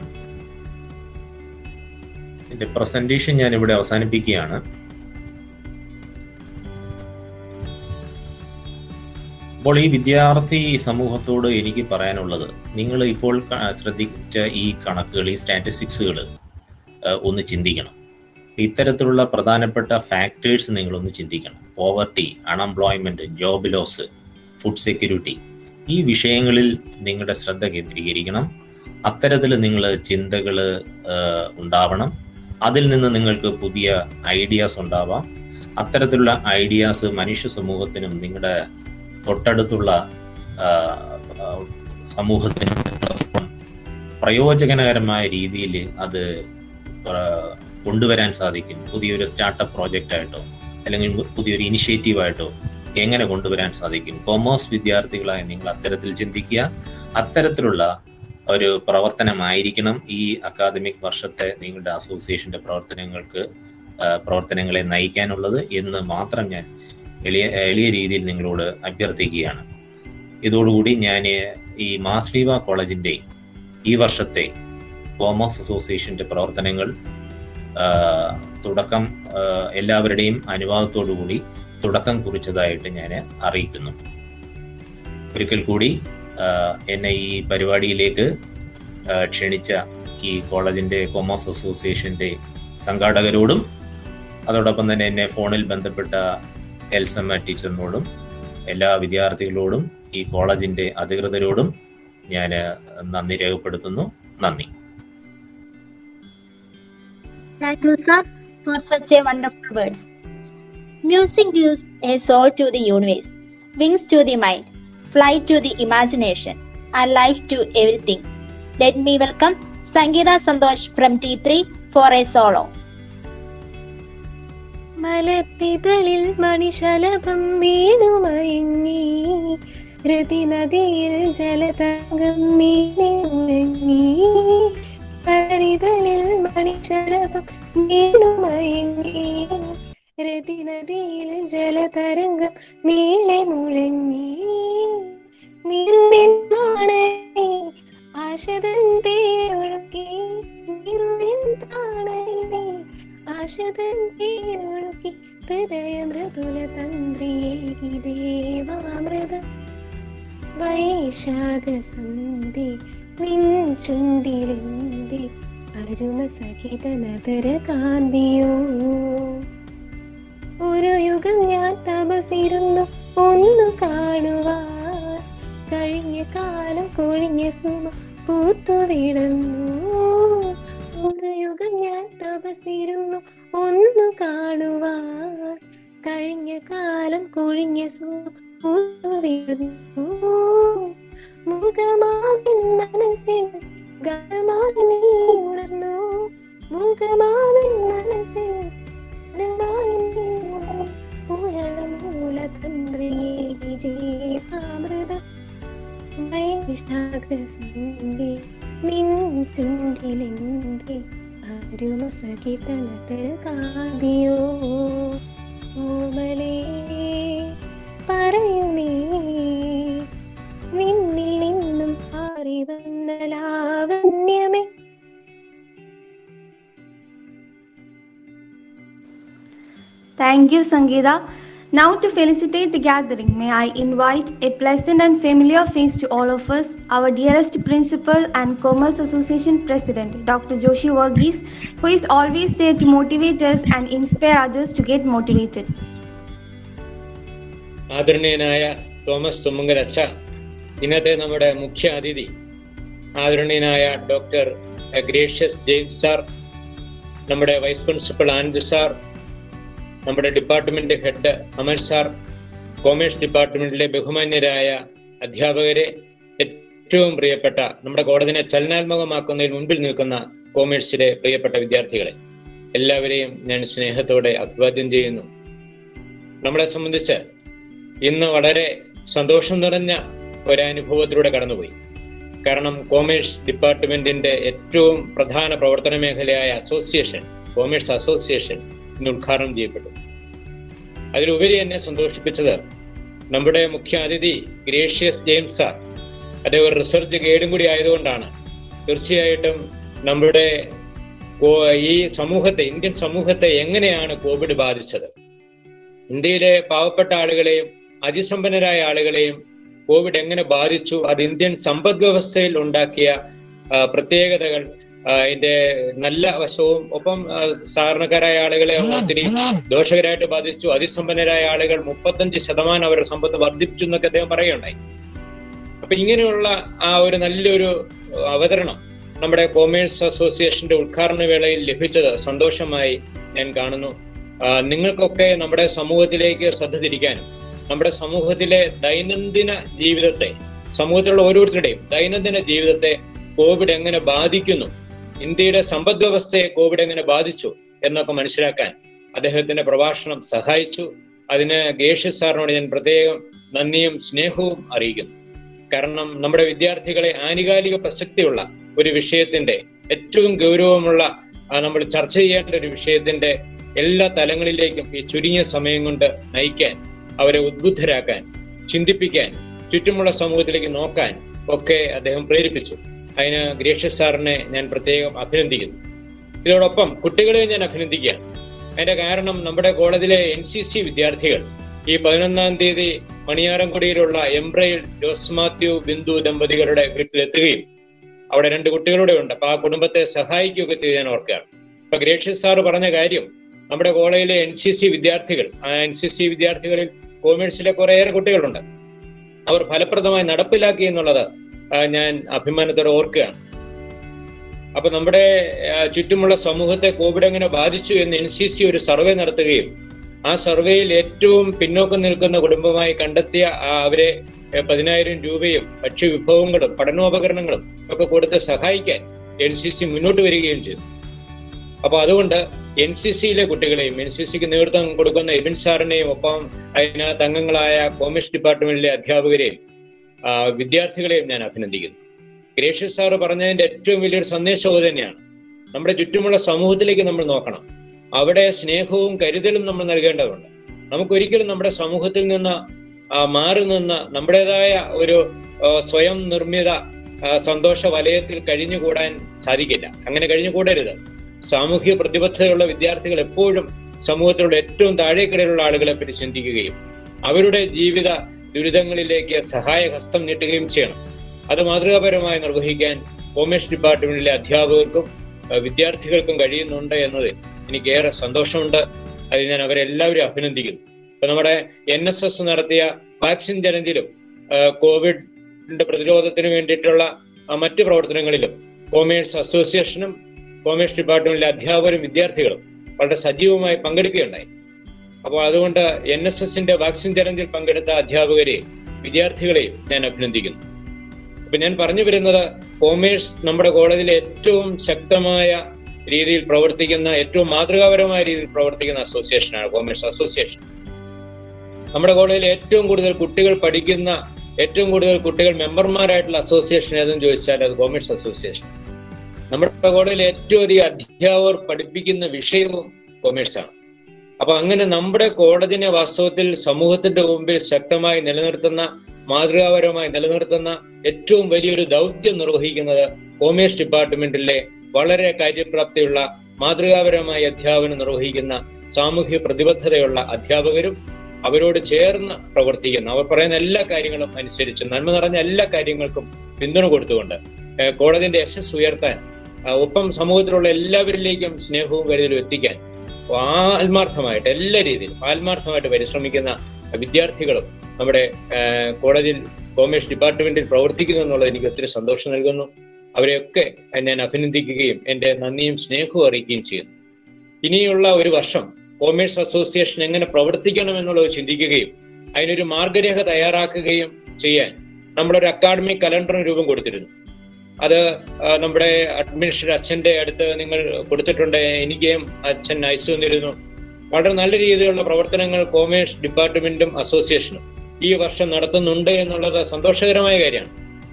എൻ്റെ പ്രസന്റേഷൻ ഞാൻ ഇവിടെ അവസാനിപ്പിക്കുകയാണ് അപ്പോൾ ഈ വിദ്യാർത്ഥി സമൂഹത്തോട് എനിക്ക് പറയാനുള്ളത് നിങ്ങൾ ഇപ്പോൾ ക- ശ്രദ്ധിച്ച ഈ കണക്കുകൾ ഈ സ്റ്റാറ്റിസ്റ്റിക്സുകൾ ഒന്ന് ചിന്തിക്കണം ഇത്തരത്തിലുള്ള പ്രധാനപ്പെട്ട ഫാക്ടേഴ്സ് നിങ്ങളൊന്ന് ചിന്തിക്കണം poverty unemployment job loss food security ഈ വിഷയങ്ങളിൽ നിങ്ങളുടെ ശ്രദ്ധ കേന്ദ്രീകരിക്കണം അത്തരത്തിൽ നിങ്ങൾ ചിന്തകൾ ഉണ്ടാവണം അതിൽ നിന്ന് നിങ്ങൾക്ക് പുതിയ ഐഡിയാസ് ഉണ്ടാവാം അത്തരത്തിലുള്ള ഐഡിയാസ് മനുഷ്യ സമൂഹത്തിനും നിങ്ങളുടെ തൊട്ടടുത്തുള്ള ആ, ആ, സമൂഹത്തിനും പ്രയോജനകരമായ രീതിയിൽ അത് ആ, കൊണ്ടുവരാൻ സാധിക്കും പുതിയൊരു സ്റ്റാർട്ടപ്പ് പ്രോജക്റ്റ് ആയിട്ടോ അല്ലെങ്കിൽ പുതിയൊരു ഇനിഷ്യേറ്റീവ് ആയിട്ടോ എങ്ങനെ കൊണ്ടുവരാൻ സാധിക്കും കൊമേഴ്സ് വിദ്യാർത്ഥികളായ നിങ്ങൾ അത്തരത്തിൽ ചിന്തിക്കുക അത്തരത്തിലുള്ള ഒരു പ്രവർത്തനമായിരിക്കണം ഈ അക്കാദമിക് വർഷത്തെ നിങ്ങളുടെ അസോസിയേഷന്റെ പ്രവർത്തനങ്ങൾക്ക് ആ, പ്രവർത്തനങ്ങളെ നയിക്കാനുള്ളത് എന്ന് മാത്രം ഞാൻ എളിയ എളിയ രീതിയിൽ നിങ്ങളോട് അഭ്യർത്ഥിക്കുകയാണ് ഇതോടുകൂടി ഞാൻ ഈ മാസ്ലീവ കോളേജിന്റെ ഈ വർഷത്തെ കോമേഴ്സ് അസോസിയേഷന്റെ പ്രവർത്തനങ്ങൾ ആ, തുടക്കം ആ, എല്ലാവരുടെയും അനുവാദത്തോടുകൂടി തുടക്കം കുറിച്ചതായിട്ട് ഞാൻ അറിയിക്കുന്നു ഒരിക്കൽ കൂടി ആ, എന്നെ ഈ പരിപാടിയിലേക്ക് ആ, ക്ഷണിച്ച ഈ കോളേജിന്റെ കൊമേഴ്സ് അസോസിയേഷന്റെ സംഘാടകരോടും അതോടൊപ്പം തന്നെ എന്നെ ഫോണിൽ ബന്ധപ്പെട്ട എൽസമ്മ ടീച്ചറിനോടും എല്ലാ വിദ്യാർത്ഥികളോടും ഈ കോളേജിന്റെ അധികൃതരോടും ഞാൻ നന്ദി രേഖപ്പെടുത്തുന്നു നന്ദി Thank you, sir, for such a wonderful words. Music gives a soul to the universe, wings to the mind, flight to the imagination, and life to everything. Let me welcome Sangeeta Santosh from T3 for a solo. മലത്തികളിൽ മണിശലഭം വീണുമയങ്ങി രതിനദിയിൽ ജലതരംഗം നീങ്ങി മുഴങ്ങി പരിതളിൽ മണിശലഭം വീണുമയങ്ങി രതിനദിയിൽ ജലതരംഗം നീളെ മുഴങ്ങി നിറുവിൻ ആശതൻ തേരൊഴുക്കി നിറുവിൻ താണലേ ആശതൻ തേരൊഴുക്കി ഹൃദയ മൃദുല തന്ത്രിയേകി ദേവാമൃത വൈശാഖ സന്ധി നിൻ ചുണ്ടിലെന്തി അരുമ സഹിത നതര കാന്തിയോ ഒരു യുഗം ഞാൻ തപസിരുന്നു ഒന്നു കാണുവാൻ കഴിഞ്ഞ കാലം കൊഴിഞ്ഞ സുമ പൂത്തുവിടുന്നു ഒരു യുഗം ഞാൻ തപസിരുന്നു ഒന്നു കാണുവാൻ കഴിഞ്ഞ കാലം കൊഴിഞ്ഞ സുമ പൂത്തുവിടുന്നു മുഖമാവിൻ മനസ്സിൽ ഗാനമായി നീ ഉണർന്നു മുഖമാവിൻ മനസ്സിൽ ഗാനമായി നീ ഉണർന്നു ഉലകമൂലതന്ത്രിയേ വിജയാമൃത വൈശാഖസന്ധി നിൻ ചുണ്ടിലെന്റെ അരുമ സഹിതനതര കാതിയോ ഓമലേ പറയൂ നീ വിണ്ണിൽ നിന്നും പാറി വന്ന ലാവണ്യമേ Thank you, Sangeeta. Now, to felicitate the gathering, may I invite a pleasant and familiar face to all of us, our dearest principal and Commerce Association President, Dr. Joshi Varghese, who is always there to motivate us and inspire others to get motivated. ആദരണീയനായ തോമസ് തുമ്മങ്കൽ അച്ഛ ഇന്നത്തെ നമ്മുടെ മുഖ്യ അതിഥി ആദരണീയനായ ഡോക്ടർ ഗ്രേഷ്യസ് ജെയിംസ് സാർ നമ്മുടെ വൈസ് പ്രിൻസിപ്പൽ ആനന്ദ് സാർ നമ്മുടെ department head Amal sir commerce ഡിപ്പാർട്ട്മെന്റിലെ ബഹുമാന്യരായ അധ്യാപകരെ ഏറ്റവും പ്രിയപ്പെട്ട നമ്മുടെ കോടതിനെ ചലനാത്മകമാക്കുന്നതിന് മുൻപിൽ നിൽക്കുന്ന കോമേഴ്സിലെ പ്രിയപ്പെട്ട വിദ്യാർത്ഥികളെ എല്ലാവരെയും ഞാൻ സ്നേഹത്തോടെ അഭിവാദ്യം ചെയ്യുന്നു നമ്മളെ സംബന്ധിച്ച് ഇന്ന് വളരെ സന്തോഷം നിറഞ്ഞ ഒരനുഭവത്തിലൂടെ കടന്നുപോയി കാരണം കോമേഴ്സ് ഡിപ്പാർട്ട്മെന്റിന്റെ ഏറ്റവും പ്രധാന പ്രവർത്തന മേഖലയായ അസോസിയേഷൻ കോമേഴ്സ് അസോസിയേഷൻ ഇന്ന് ഉദ്ഘാടനം ചെയ്യപ്പെട്ടു അതിലുപരി എന്നെ സന്തോഷിപ്പിച്ചത് നമ്മുടെ മുഖ്യ അതിഥി ഗ്രേഷ്യസ് ജെയിംസ് സാർ അദ്ദേഹം ഒരു റിസർച്ച് ഗൈഡും കൂടി ആയതുകൊണ്ടാണ് തീർച്ചയായിട്ടും നമ്മുടെ കോ- ഈ സമൂഹത്തെ ഇന്ത്യൻ സമൂഹത്തെ എങ്ങനെയാണ് കോവിഡ് ബാധിച്ചത് ഇന്ത്യയിലെ പാവപ്പെട്ട ആളുകളെയും അതിസമ്പന്നരായ ആളുകളെയും കോവിഡ് എങ്ങനെ ബാധിച്ചു അത് ഇന്ത്യൻ സമ്പദ് വ്യവസ്ഥയിൽ ഉണ്ടാക്കിയ ആ, പ്രത്യേകതകൾ ആ, അതിന്റെ നല്ല വശവും ഒപ്പം ആ, സാധാരണക്കാരായ ആളുകളെ ഒത്തിരി ദോഷകരമായിട്ട് ബാധിച്ചു അതിസമ്പന്നരായ ആളുകൾ മുപ്പത്തഞ്ച് ശതമാനം അവരുടെ സമ്പത്ത് വർദ്ധിപ്പിച്ചു എന്നൊക്കെ അദ്ദേഹം പറയുകയുണ്ടായി അപ്പൊ ഇങ്ങനെയുള്ള ആ ഒരു നല്ലൊരു അവതരണം നമ്മുടെ കോമേഴ്സ് അസോസിയേഷന്റെ ഉദ്ഘാടന വേളയിൽ ലഭിച്ചത് സന്തോഷമായി ഞാൻ കാണുന്നു ആ, നിങ്ങൾക്കൊക്കെ നമ്മുടെ സമൂഹത്തിലേക്ക് ശ്രദ്ധ തിരിക്കാനും നമ്മുടെ സമൂഹത്തിലെ ദൈനംദിന ജീവിതത്തെ സമൂഹത്തിലുള്ള ഓരോരുത്തരുടെയും ദൈനംദിന ജീവിതത്തെ കോവിഡ് എങ്ങനെ ബാധിക്കുന്നു ഇന്ത്യയുടെ സമ്പദ് വ്യവസ്ഥയെ കോവിഡ് എങ്ങനെ ബാധിച്ചു എന്നൊക്കെ മനസ്സിലാക്കാൻ അദ്ദേഹത്തിന്റെ പ്രഭാഷണം സഹായിച്ചു അതിന് ഗേഷ്യസ് സാറിനോട് ഞാൻ പ്രത്യേകം നന്ദിയും സ്നേഹവും അറിയിക്കുന്നു കാരണം നമ്മുടെ വിദ്യാർത്ഥികളെ ആനുകാലിക പ്രസക്തിയുള്ള ഒരു വിഷയത്തിന്റെ ഏറ്റവും ഗൗരവമുള്ള ആ, നമ്മൾ ചർച്ച ചെയ്യേണ്ട ഒരു വിഷയത്തിന്റെ എല്ലാ തലങ്ങളിലേക്കും ഈ ചുരുങ്ങിയ സമയം കൊണ്ട് നയിക്കാൻ അവരെ ഉദ്ബുദ്ധരാക്കാൻ ചിന്തിപ്പിക്കാൻ ചുറ്റുമുള്ള സമൂഹത്തിലേക്ക് നോക്കാൻ ഒക്കെ അദ്ദേഹം പ്രേരിപ്പിച്ചു അതിന് ഗ്രേഷ്യസ് സാറിനെ ഞാൻ പ്രത്യേകം അഭിനന്ദിക്കുന്നു ഇതോടൊപ്പം കുട്ടികളെ ഞാൻ അഭിനന്ദിക്കുകയാണ് അതിന്റെ കാരണം നമ്മുടെ കോളേജിലെ എൻ സി സി വിദ്യാർത്ഥികൾ ഈ പതിനൊന്നാം തീയതി മണിയാറൻകുടിയിലുള്ള എംബ്രയിൽ ജോസ് മാത്യു ബിന്ദു ദമ്പതികളുടെ വീട്ടിലെത്തുകയും അവിടെ രണ്ട് കുട്ടികളുടെ ഉണ്ട് അപ്പൊ ആ കുടുംബത്തെ സഹായിക്കുകയൊക്കെ ചെയ്ത് ഞാൻ ഓർക്കുകയാണ് ഇപ്പൊ ഗ്രേഷ്യസ് സാർ പറഞ്ഞ കാര്യം നമ്മുടെ കോളേജിലെ എൻ സി സി വിദ്യാർത്ഥികൾ ആ എൻ സി സി വിദ്യാർത്ഥികളിൽ കോമേഴ്സിലെ കുറേയേറെ കുട്ടികളുണ്ട് അവർ ഫലപ്രദമായി നടപ്പിലാക്കി എന്നുള്ളത് ആ, ഞാൻ അഭിമാനത്തോടെ ഓർക്കുകയാണ് അപ്പൊ നമ്മുടെ ആ, ചുറ്റുമുള്ള സമൂഹത്തെ കോവിഡ് എങ്ങനെ ബാധിച്ചു എന്ന് എൻ സി സി ഒരു സർവേ നടത്തുകയും ആ സർവേയിൽ ഏറ്റവും പിന്നോക്കം നിൽക്കുന്ന കുടുംബമായി കണ്ടെത്തിയ ആ അവരെ ഏ, പതിനായിരം രൂപയും ഭക്ഷ്യവിഭവങ്ങളും പഠനോപകരണങ്ങളും ഒക്കെ കൊടുത്ത് സഹായിക്കാൻ എൻ സി സി മുന്നോട്ട് വരികയും ചെയ്തു അപ്പൊ അതുകൊണ്ട് എൻ സി സിയിലെ കുട്ടികളെയും എൻ സി സിക്ക് നേതൃത്വം കൊടുക്കുന്ന എബിൻ സാറിനെയും ഒപ്പം അതിനകത്ത് അംഗങ്ങളായ കോമേഴ്സ് ഡിപ്പാർട്ട്മെന്റിലെ അധ്യാപകരെയും ആ, വിദ്യാർത്ഥികളെയും ഞാൻ അഭിനന്ദിക്കുന്നു ഗ്രേഷ്യസ് സാറ് പറഞ്ഞതിന്റെ ഏറ്റവും വലിയൊരു സന്ദേശം അത് തന്നെയാണ് നമ്മുടെ ചുറ്റുമുള്ള സമൂഹത്തിലേക്ക് നമ്മൾ നോക്കണം അവിടെ സ്നേഹവും കരുതലും നമ്മൾ നൽകേണ്ടതുണ്ട് നമുക്കൊരിക്കലും നമ്മുടെ സമൂഹത്തിൽ നിന്ന് ആ, മാറി നിന്ന് നമ്മുടേതായ ഒരു ആ, സ്വയം നിർമ്മിത ആ, സന്തോഷ വലയത്തിൽ കഴിഞ്ഞുകൂടാൻ സാധിക്കില്ല അങ്ങനെ കഴിഞ്ഞുകൂടരുത് സാമൂഹിക പ്രതിബദ്ധതയുള്ള വിദ്യാർത്ഥികൾ എപ്പോഴും സമൂഹത്തിലുള്ള ഏറ്റവും താഴേക്കിടയിലുള്ള ആളുകളെ പറ്റി ചിന്തിക്കുകയും അവരുടെ ജീവിത ദുരിതങ്ങളിലേക്ക് സഹായഹസ്തം നീട്ടുകയും ചെയ്യണം അത് മാതൃകാപരമായി നിർവഹിക്കാൻ കോമേഴ്സ് ഡിപ്പാർട്ട്മെന്റിലെ അധ്യാപകർക്കും അഹ് വിദ്യാർത്ഥികൾക്കും കഴിയുന്നുണ്ട് എന്നതിൽ എനിക്ക് ഏറെ സന്തോഷമുണ്ട് അത് ഞാൻ അവരെല്ലാവരും അഭിനന്ദിക്കുന്നു ഇപ്പൊ നമ്മുടെ എൻ എസ് എസ് നടത്തിയ വാക്സിൻ ചലഞ്ചിലും ആഹ് കോവിഡിന്റെ പ്രതിരോധത്തിന് വേണ്ടിയിട്ടുള്ള ആ മറ്റ് പ്രവർത്തനങ്ങളിലും കോമേഴ്സ് അസോസിയേഷനും കോമേഴ്സ് ഡിപ്പാർട്ട്മെന്റിലെ അധ്യാപകരും വിദ്യാർത്ഥികളും വളരെ സജീവമായി പങ്കെടുക്കുകയുണ്ടായി അപ്പോൾ അതുകൊണ്ട് എൻ എസ് എസിന്റെ വാക്സിൻ ചലഞ്ചിൽ പങ്കെടുത്ത അധ്യാപകരെയും വിദ്യാർത്ഥികളെയും ഞാൻ അഭിനന്ദിക്കുന്നു അപ്പൊ ഞാൻ പറഞ്ഞു വരുന്നത് കോമേഴ്സ് നമ്മുടെ കോളേജിലെ ഏറ്റവും ശക്തമായ രീതിയിൽ പ്രവർത്തിക്കുന്ന ഏറ്റവും മാതൃകാപരമായ രീതിയിൽ പ്രവർത്തിക്കുന്ന അസോസിയേഷനാണ് കോമേഴ്സ് അസോസിയേഷൻ നമ്മുടെ കോളേജിൽ ഏറ്റവും കൂടുതൽ കുട്ടികൾ പഠിക്കുന്ന ഏറ്റവും കൂടുതൽ കുട്ടികൾ മെമ്പർമാരായിട്ടുള്ള അസോസിയേഷൻ ഏതെന്ന് ചോദിച്ചാൽ അത് കോമേഴ്സ് അസോസിയേഷൻ നമ്മുടെ കോളേജിൽ ഏറ്റവും അധികം അധ്യാപകർ പഠിപ്പിക്കുന്ന വിഷയവും കൊമേഴ്സ് ആണ് അപ്പൊ അങ്ങനെ നമ്മുടെ കോളേജിനെ വാസ്തവത്തിൽ സമൂഹത്തിന്റെ മുമ്പിൽ ശക്തമായി നിലനിർത്തുന്ന മാതൃകാപരമായി നിലനിർത്തുന്ന ഏറ്റവും വലിയൊരു ദൗത്യം നിർവഹിക്കുന്നത് കോമേഴ്സ് ഡിപ്പാർട്ട്മെന്റിലെ വളരെ കാര്യപ്രാപ്തിയുള്ള മാതൃകാപരമായ അധ്യാപനം നിർവഹിക്കുന്ന സാമൂഹ്യ പ്രതിബദ്ധതയുള്ള അധ്യാപകരും അവരോട് ചേർന്ന് പ്രവർത്തിക്കുന്ന അവർ പറയുന്ന എല്ലാ കാര്യങ്ങളും അനുസരിച്ച് നന്മ നിറഞ്ഞ എല്ലാ കാര്യങ്ങൾക്കും പിന്തുണ കൊടുത്തുകൊണ്ട് ഏഹ് കോളേജിന്റെ യശസ് ഉയർത്താൻ ആ, ഒപ്പം സമൂഹത്തിലുള്ള എല്ലാവരിലേക്കും സ്നേഹവും കരുതലും എത്തിക്കാൻ ആത്മാർത്ഥമായിട്ട് എല്ലാ രീതിയിലും ആത്മാർത്ഥമായിട്ട് പരിശ്രമിക്കുന്ന വിദ്യാർത്ഥികളും നമ്മുടെ ഏഹ് കോളേജിൽ കോമേഴ്സ് ഡിപ്പാർട്ട്മെന്റിൽ പ്രവർത്തിക്കുന്നു എന്നുള്ളത് എനിക്ക് ഒത്തിരി സന്തോഷം നൽകുന്നു അവരെയൊക്കെ ഞാൻ അഭിനന്ദിക്കുകയും എന്റെ നന്ദിയും സ്നേഹവും അറിയിക്കുകയും ചെയ്യുന്നു ഇനിയുള്ള ഒരു വർഷം കോമേഴ്സ് അസോസിയേഷൻ എങ്ങനെ പ്രവർത്തിക്കണം എന്നുള്ളത് ചിന്തിക്കുകയും അതിനൊരു മാർഗരേഖ തയ്യാറാക്കുകയും ചെയ്യാൻ നമ്മളൊരു അക്കാഡമിക് കലണ്ടറിന് രൂപം കൊടുത്തിരുന്നു അത് ആ, നമ്മുടെ അഡ്മിനിസ്ട്രേറ്റർ അച്ഛന്റെ അടുത്ത് നിങ്ങൾ കൊടുത്തിട്ടുണ്ട് എനിക്കും അച്ഛൻ അയച്ചു തന്നിരുന്നു വളരെ നല്ല രീതിയിലുള്ള പ്രവർത്തനങ്ങൾ കോമേഴ്സ് ഡിപ്പാർട്ട്മെന്റും അസോസിയേഷനും ഈ വർഷം നടത്തുന്നുണ്ട് എന്നുള്ളത് സന്തോഷകരമായ കാര്യമാണ്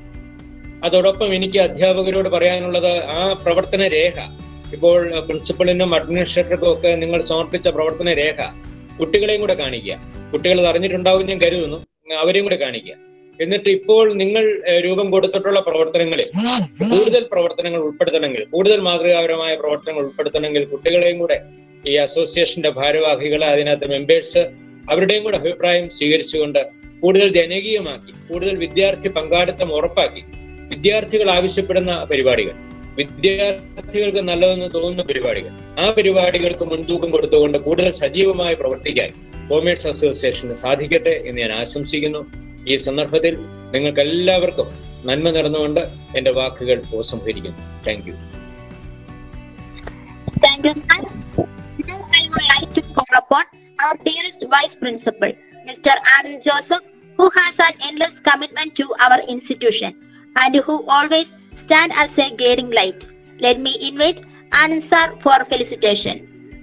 അതോടൊപ്പം എനിക്ക് അധ്യാപകരോട് പറയാനുള്ളത് ആ പ്രവർത്തന രേഖ ഇപ്പോൾ പ്രിൻസിപ്പളിനും അഡ്മിനിസ്ട്രേറ്റർക്കും ഒക്കെ നിങ്ങൾ സമർപ്പിച്ച പ്രവർത്തന രേഖ കുട്ടികളെയും കൂടെ കാണിക്കുക കുട്ടികൾ അത് അറിഞ്ഞിട്ടുണ്ടാവും ഞാൻ കരുതുന്നു അവരെയും കൂടെ കാണിക്കുക എന്നിട്ട് ഇപ്പോൾ നിങ്ങൾ ഏഹ്, രൂപം കൊടുത്തിട്ടുള്ള പ്രവർത്തനങ്ങളിൽ കൂടുതൽ പ്രവർത്തനങ്ങൾ ഉൾപ്പെടുത്തണമെങ്കിൽ കൂടുതൽ മാതൃകാപരമായ പ്രവർത്തനങ്ങൾ ഉൾപ്പെടുത്തണമെങ്കിൽ കുട്ടികളെയും കൂടെ ഈ അസോസിയേഷന്റെ ഭാരവാഹികളെ അതിനകത്ത് മെമ്പേഴ്സ് അവരുടെയും കൂടെ അഭിപ്രായം സ്വീകരിച്ചുകൊണ്ട് കൂടുതൽ ജനകീയമാക്കി കൂടുതൽ വിദ്യാർത്ഥി പങ്കാളിത്തം ഉറപ്പാക്കി വിദ്യാർത്ഥികൾ ആവശ്യപ്പെടുന്ന പരിപാടികൾ വിദ്യാർത്ഥികൾക്ക് നല്ലതെന്ന് തോന്നുന്ന പരിപാടികൾ ആ പരിപാടികൾക്ക് മുൻതൂക്കം കൊടുത്തുകൊണ്ട് കൂടുതൽ സജീവമായി പ്രവർത്തിക്കാൻ കോമേഴ്സ് അസോസിയേഷന് സാധിക്കട്ടെ എന്ന് ഞാൻ ആശംസിക്കുന്നു ഈ സന്ദർഭത്തിൽ നിങ്ങൾക്ക് എല്ലാവർക്കും നന്മ നിറന്നുകൊണ്ട് എന്റെ വാക്കുകൾ ഉപസംഹരിക്കുന്നു thank you Thank you, sir. Now I would like to call upon our dearest Vice Principal, Mr. Anand Joseph, who has an endless commitment to our institution and who always stand as a guiding light. Let me invite Anand sir for felicitation.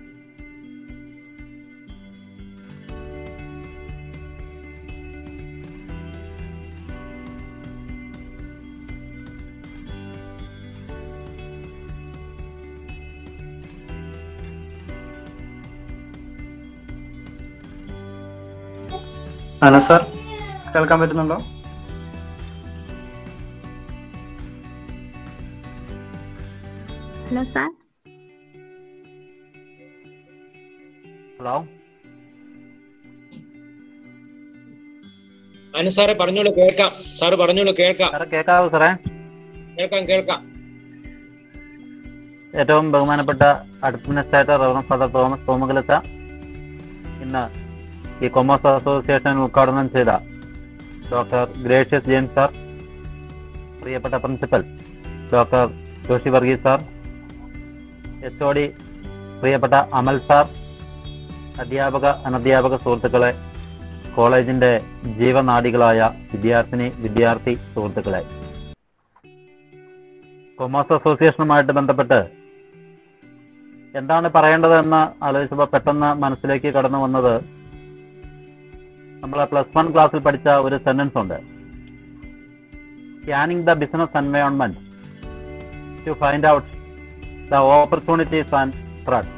Anas sir കേൾക്കാൻ പറ്റുന്നുണ്ടോ Hello, sir. ഹലോ അനു സാറെ പറഞ്ഞോളൂ കേൾക്കാം സാറ് പറഞ്ഞോളൂ കേൾക്കാം സാറേ കേൾക്കാവോ സാറേ കേൾക്കാം കേൾക്കാം ഏറ്റവും ബഹുമാനപ്പെട്ട അഡ്മിനിസ്ട്രേറ്റർ റവറൻ ഫാദർ തോമസ് തോമകലത്ത ഇന്ന് ഈ കൊമേഴ്സ് അസോസിയേഷൻ ഉദ്ഘാടനം ചെയ്ത ഡോക്ടർ ഗ്രേഷ്യസ് ജെയിംസ് സാർ പ്രിയപ്പെട്ട principal doctor Joshi Varghese sir H O D പ്രിയപ്പെട്ട അമൽ സാർ അധ്യാപക അനധ്യാപക സുഹൃത്തുക്കളെ കോളേജിന്റെ ജീവനാഡികളായ വിദ്യാർത്ഥിനി വിദ്യാർത്ഥി സുഹൃത്തുക്കളെ കൊമേഴ്സ് അസോസിയേഷനുമായിട്ട് ബന്ധപ്പെട്ട് എന്താണ് പറയേണ്ടതെന്ന് ആലോചിച്ചപ്പോൾ പെട്ടെന്ന് മനസ്സിലേക്ക് കടന്നു വന്നത് നമ്മൾ പ്ലസ് വൺ ക്ലാസ്സിൽ പഠിച്ച ഒരു സെന്റൻസ് ഉണ്ട് scanning the business environment to find out the opportunities and threat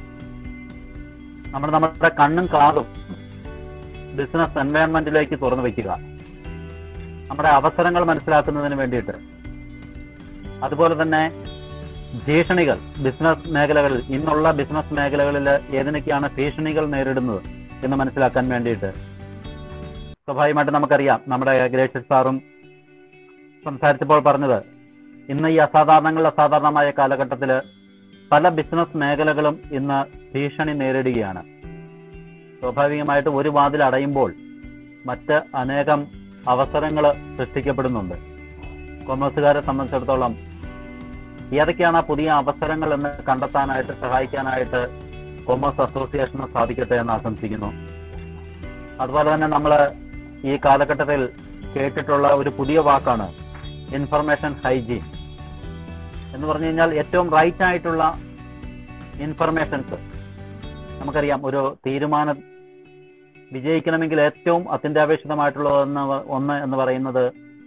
നമ്മൾ നമ്മുടെ കണ്ണും കാതും ബിസിനസ് എൻവയോൺമെന്റിലേക്ക് തുറന്നു വെക്കുക നമ്മുടെ അവസരങ്ങൾ മനസ്സിലാക്കുന്നതിന് വേണ്ടിയിട്ട് അതുപോലെ തന്നെ ഭീഷണികൾ ബിസിനസ് മേഖലകളിൽ ഇന്നുള്ള ബിസിനസ് മേഖലകളിൽ ഏതിനൊക്കെയാണ് ഭീഷണികൾ നേരിടുന്നത് എന്ന് മനസ്സിലാക്കാൻ വേണ്ടിയിട്ട് സ്വാഭാവികമായിട്ട് നമുക്കറിയാം നമ്മുടെ ഗ്രേഷ്യസ് സാറും സംസാരിച്ചപ്പോൾ പറഞ്ഞത് ഇന്ന് ഈ അസാധാരണങ്ങളിൽ അസാധാരണമായ കാലഘട്ടത്തിൽ പല ബിസിനസ് മേഖലകളും ഇന്ന് ഭീഷണി നേരിടുകയാണ് സ്വാഭാവികമായിട്ട് ഒരു വാതിൽ അടയുമ്പോൾ മറ്റ് അനേകം അവസരങ്ങൾ സൃഷ്ടിക്കപ്പെടുന്നുണ്ട് കൊമേഴ്സുകാരെ സംബന്ധിച്ചിടത്തോളം ഏതൊക്കെയാണ് ആ പുതിയ അവസരങ്ങൾ എന്ന് കണ്ടെത്താനായിട്ട് സഹായിക്കാനായിട്ട് കൊമേഴ്സ് അസോസിയേഷന് സാധിക്കട്ടെ എന്ന് ആശംസിക്കുന്നു അതുപോലെ തന്നെ നമ്മൾ ഈ കാലഘട്ടത്തിൽ കേട്ടിട്ടുള്ള ഒരു പുതിയ വാക്കാണ് ഇൻഫർമേഷൻ ഹൈജീൻ എന്ന് പറഞ്ഞു കഴിഞ്ഞാൽ ഏറ്റവും റൈറ്റ് ആയിട്ടുള്ള ഇൻഫർമേഷൻസ് നമുക്കറിയാം ഒരു തീരുമാനം വിജയിക്കണമെങ്കിൽ ഏറ്റവും അത്യന്താപേക്ഷിതമായിട്ടുള്ള ഒന്ന് ഒന്ന് എന്ന് പറയുന്നത്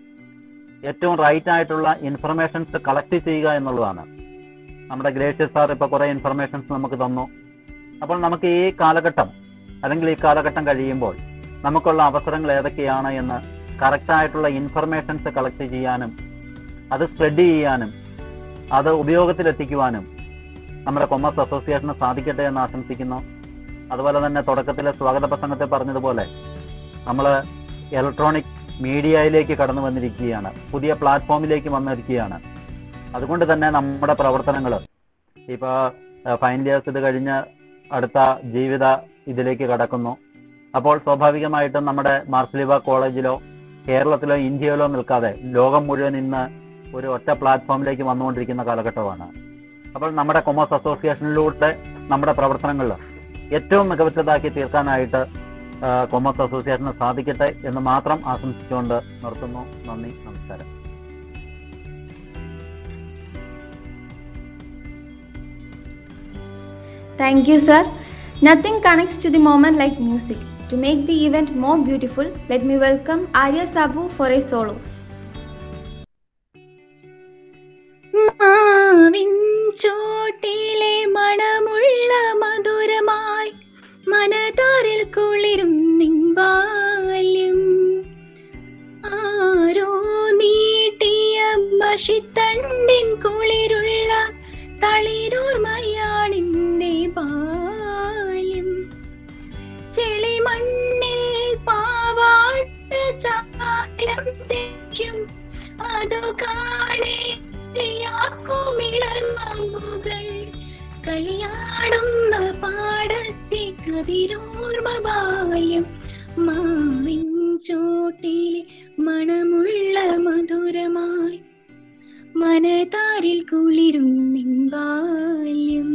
ഏറ്റവും റൈറ്റ് ആയിട്ടുള്ള ഇൻഫർമേഷൻസ് കളക്ട് ചെയ്യുക എന്നുള്ളതാണ് നമ്മുടെ ഗ്രേഷ്യസ് സാർ ഇപ്പോൾ കുറേ ഇൻഫർമേഷൻസ് നമുക്ക് തന്നു അപ്പോൾ നമുക്ക് ഈ കാലഘട്ടം അല്ലെങ്കിൽ ഈ കാലഘട്ടം കഴിയുമ്പോൾ നമുക്കുള്ള അവസരങ്ങൾ ഏതൊക്കെയാണ് എന്ന് കറക്റ്റായിട്ടുള്ള ഇൻഫർമേഷൻസ് കളക്ട് ചെയ്യാനും അത് സ്പ്രെഡ് ചെയ്യാനും അത് ഉപയോഗത്തിലെത്തിക്കുവാനും നമ്മുടെ കൊമേഴ്സ് അസോസിയേഷന് സാധിക്കട്ടെ എന്ന് ആശംസിക്കുന്നു അതുപോലെ തന്നെ തുടക്കത്തിലെ സ്വാഗത പ്രസംഗത്തിൽ പറഞ്ഞതുപോലെ നമ്മൾ ഇലക്ട്രോണിക് മീഡിയയിലേക്ക് കടന്നു വന്നിരിക്കുകയാണ് പുതിയ പ്ലാറ്റ്ഫോമിലേക്ക് വന്നിരിക്കുകയാണ് അതുകൊണ്ട് തന്നെ നമ്മുടെ പ്രവർത്തനങ്ങൾ ഇപ്പോൾ ഫൈനൽ ഇയേഴ്സ് ഇത് കഴിഞ്ഞ് അടുത്ത ജീവിത ഇതിലേക്ക് കടക്കുന്നു അപ്പോൾ സ്വാഭാവികമായിട്ടും നമ്മുടെ മാർസ്ലിവ കോളേജിലോ കേരളത്തിലോ ഇന്ത്യയിലോ നിൽക്കാതെ ലോകം മുഴുവൻ ഇന്ന് ഒരു ഒറ്റ പ്ലാറ്റ്ഫോമിലേക്ക് വന്നുകൊണ്ടിരിക്കുന്ന കാലഘട്ടമാണ് അപ്പോൾ നമ്മുടെ കൊമേഴ്സ് അസോസിയേഷനിലൂടെ നമ്മുടെ പ്രവർത്തനങ്ങൾ ഏറ്റവും മികവുറ്റതാക്കി തീർക്കാനായിട്ട് കൊമേഴ്സ് അസോസിയേഷന് സാധിക്കട്ടെ എന്ന് മാത്രം ആശംസിച്ചുകൊണ്ട് നിർത്തുന്നു നന്ദി നമസ്കാരം Thank you, sir. Nothing connects to the moment like music. To make the event more beautiful, let me welcome Arya Sabu for a solo. മാവിൻ ചോട്ടിലെ മണമുള്ള മധുരമായി മനതാരിൽ കുളിരും നിൻബാല്യം ആരോ നീട്ടിയ ബഷിത്തണ്ടിൻ കുളിരുള്ള തളിരോർമയാണെന്റെ ബാല്യം ചെളിമണ്ണിൽ പാവാട്ട് ചാരം തേക്കും അതു കാണേ കളിയാക്കുമിളമാമ്പുകൾ കളിയാടുന്ന പാടത്തെ കതിരോർമ ബാല്യം മാവിൻ ചോട്ടിലെ മണമുള്ള മധുരമായി മനതാരിൽ കുളിരുന്നിൻ ബാല്യം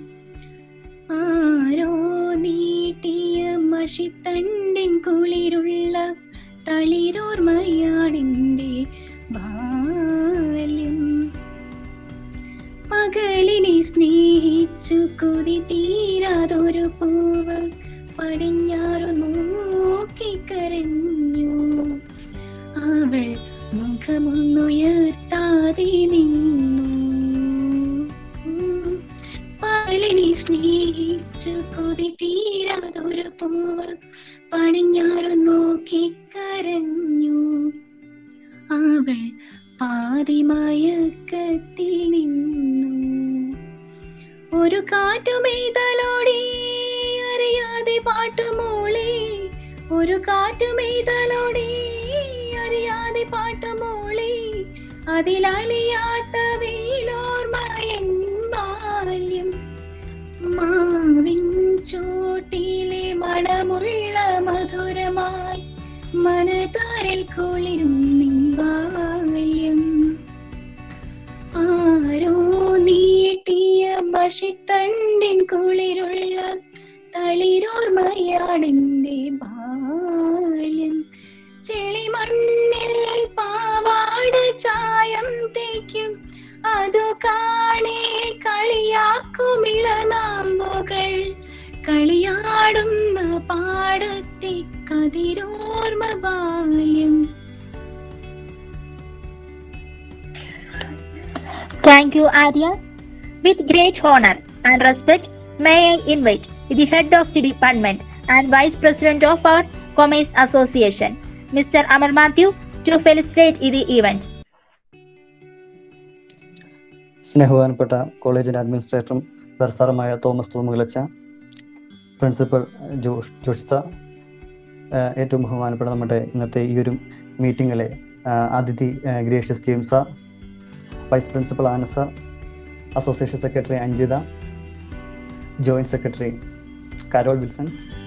ആരോ നീട്ടിയ മഷിത്തണ്ടിൻ കുളിരുള്ള തളിരോർമയാണെന്റെ ബാല്യം പകലിനെ സ്നേഹിച്ചു കൊതി തീരാതൊരു പൂവ് പടിഞ്ഞാറു നോക്കിക്കരഞ്ഞു അവൾ മുഖമൊന്നുയർത്താതെ നിന്നു പകലിനെ സ്നേഹിച്ചു കൊതി തീരാതൊരു പൂവ് പടിഞ്ഞാറു നോക്കിക്കരഞ്ഞു അവൾ പാതിമയക്കത്തിൽ നിന്നു ഒരു കാറ്റുമെയ്തലോടി അറിയാതെ പാട്ടുമോളി ഒരു കാറ്റുമെയ്തലോടി അറിയാതെ പാട്ടുമോളി അതിലലിയാത്ത വെയിലോർമ്മയൻ ബാല്യം മാവിൻ ചോട്ടിലെ മണമുള്ള മധുരമായി മനതാരിൽ കുളിരും നിൻ ബാല്യം ആരോ നീട്ടിയ മഷിത്തണ്ടിൻ കുളിരുള്ള തളിരോർമ്മയാണെന്റെ ബാല്യം ചെളിമണ്ണിൽ പാവാട ചായം തേക്കും അതു കാണേ കളിയാക്കുമിളനാമ്പുകൾ കളിയാടുന്ന പാടത്തെ കതിരോർമ്മ ബാല്യം Thank you, Arya. With great honor and respect, may I invite the head of the department and vice president of our Commerce Association, Mr. Amar Matthew, to felicitate the event. സ്നേഹവാനപ്പെട്ട കോളേജിന്റെ അഡ്മിനിസ്ട്രേറ്ററും ദർസാറുമായ തോമസ് തോമുകളച്ച പ്രിൻസിപ്പൽ ജോഷ് ജോഷ് സാർ ഏഹ് ഏറ്റവും ബഹുമാനപ്പെട്ട നമ്മുടെ ഇന്നത്തെ ഈ ഒരു മീറ്റിങ്ങിലെ ആഹ് അതിഥി ഏഹ് Gracious James sir vice principal Anas sir association secretary Anjitha joint secretary Carol Wilson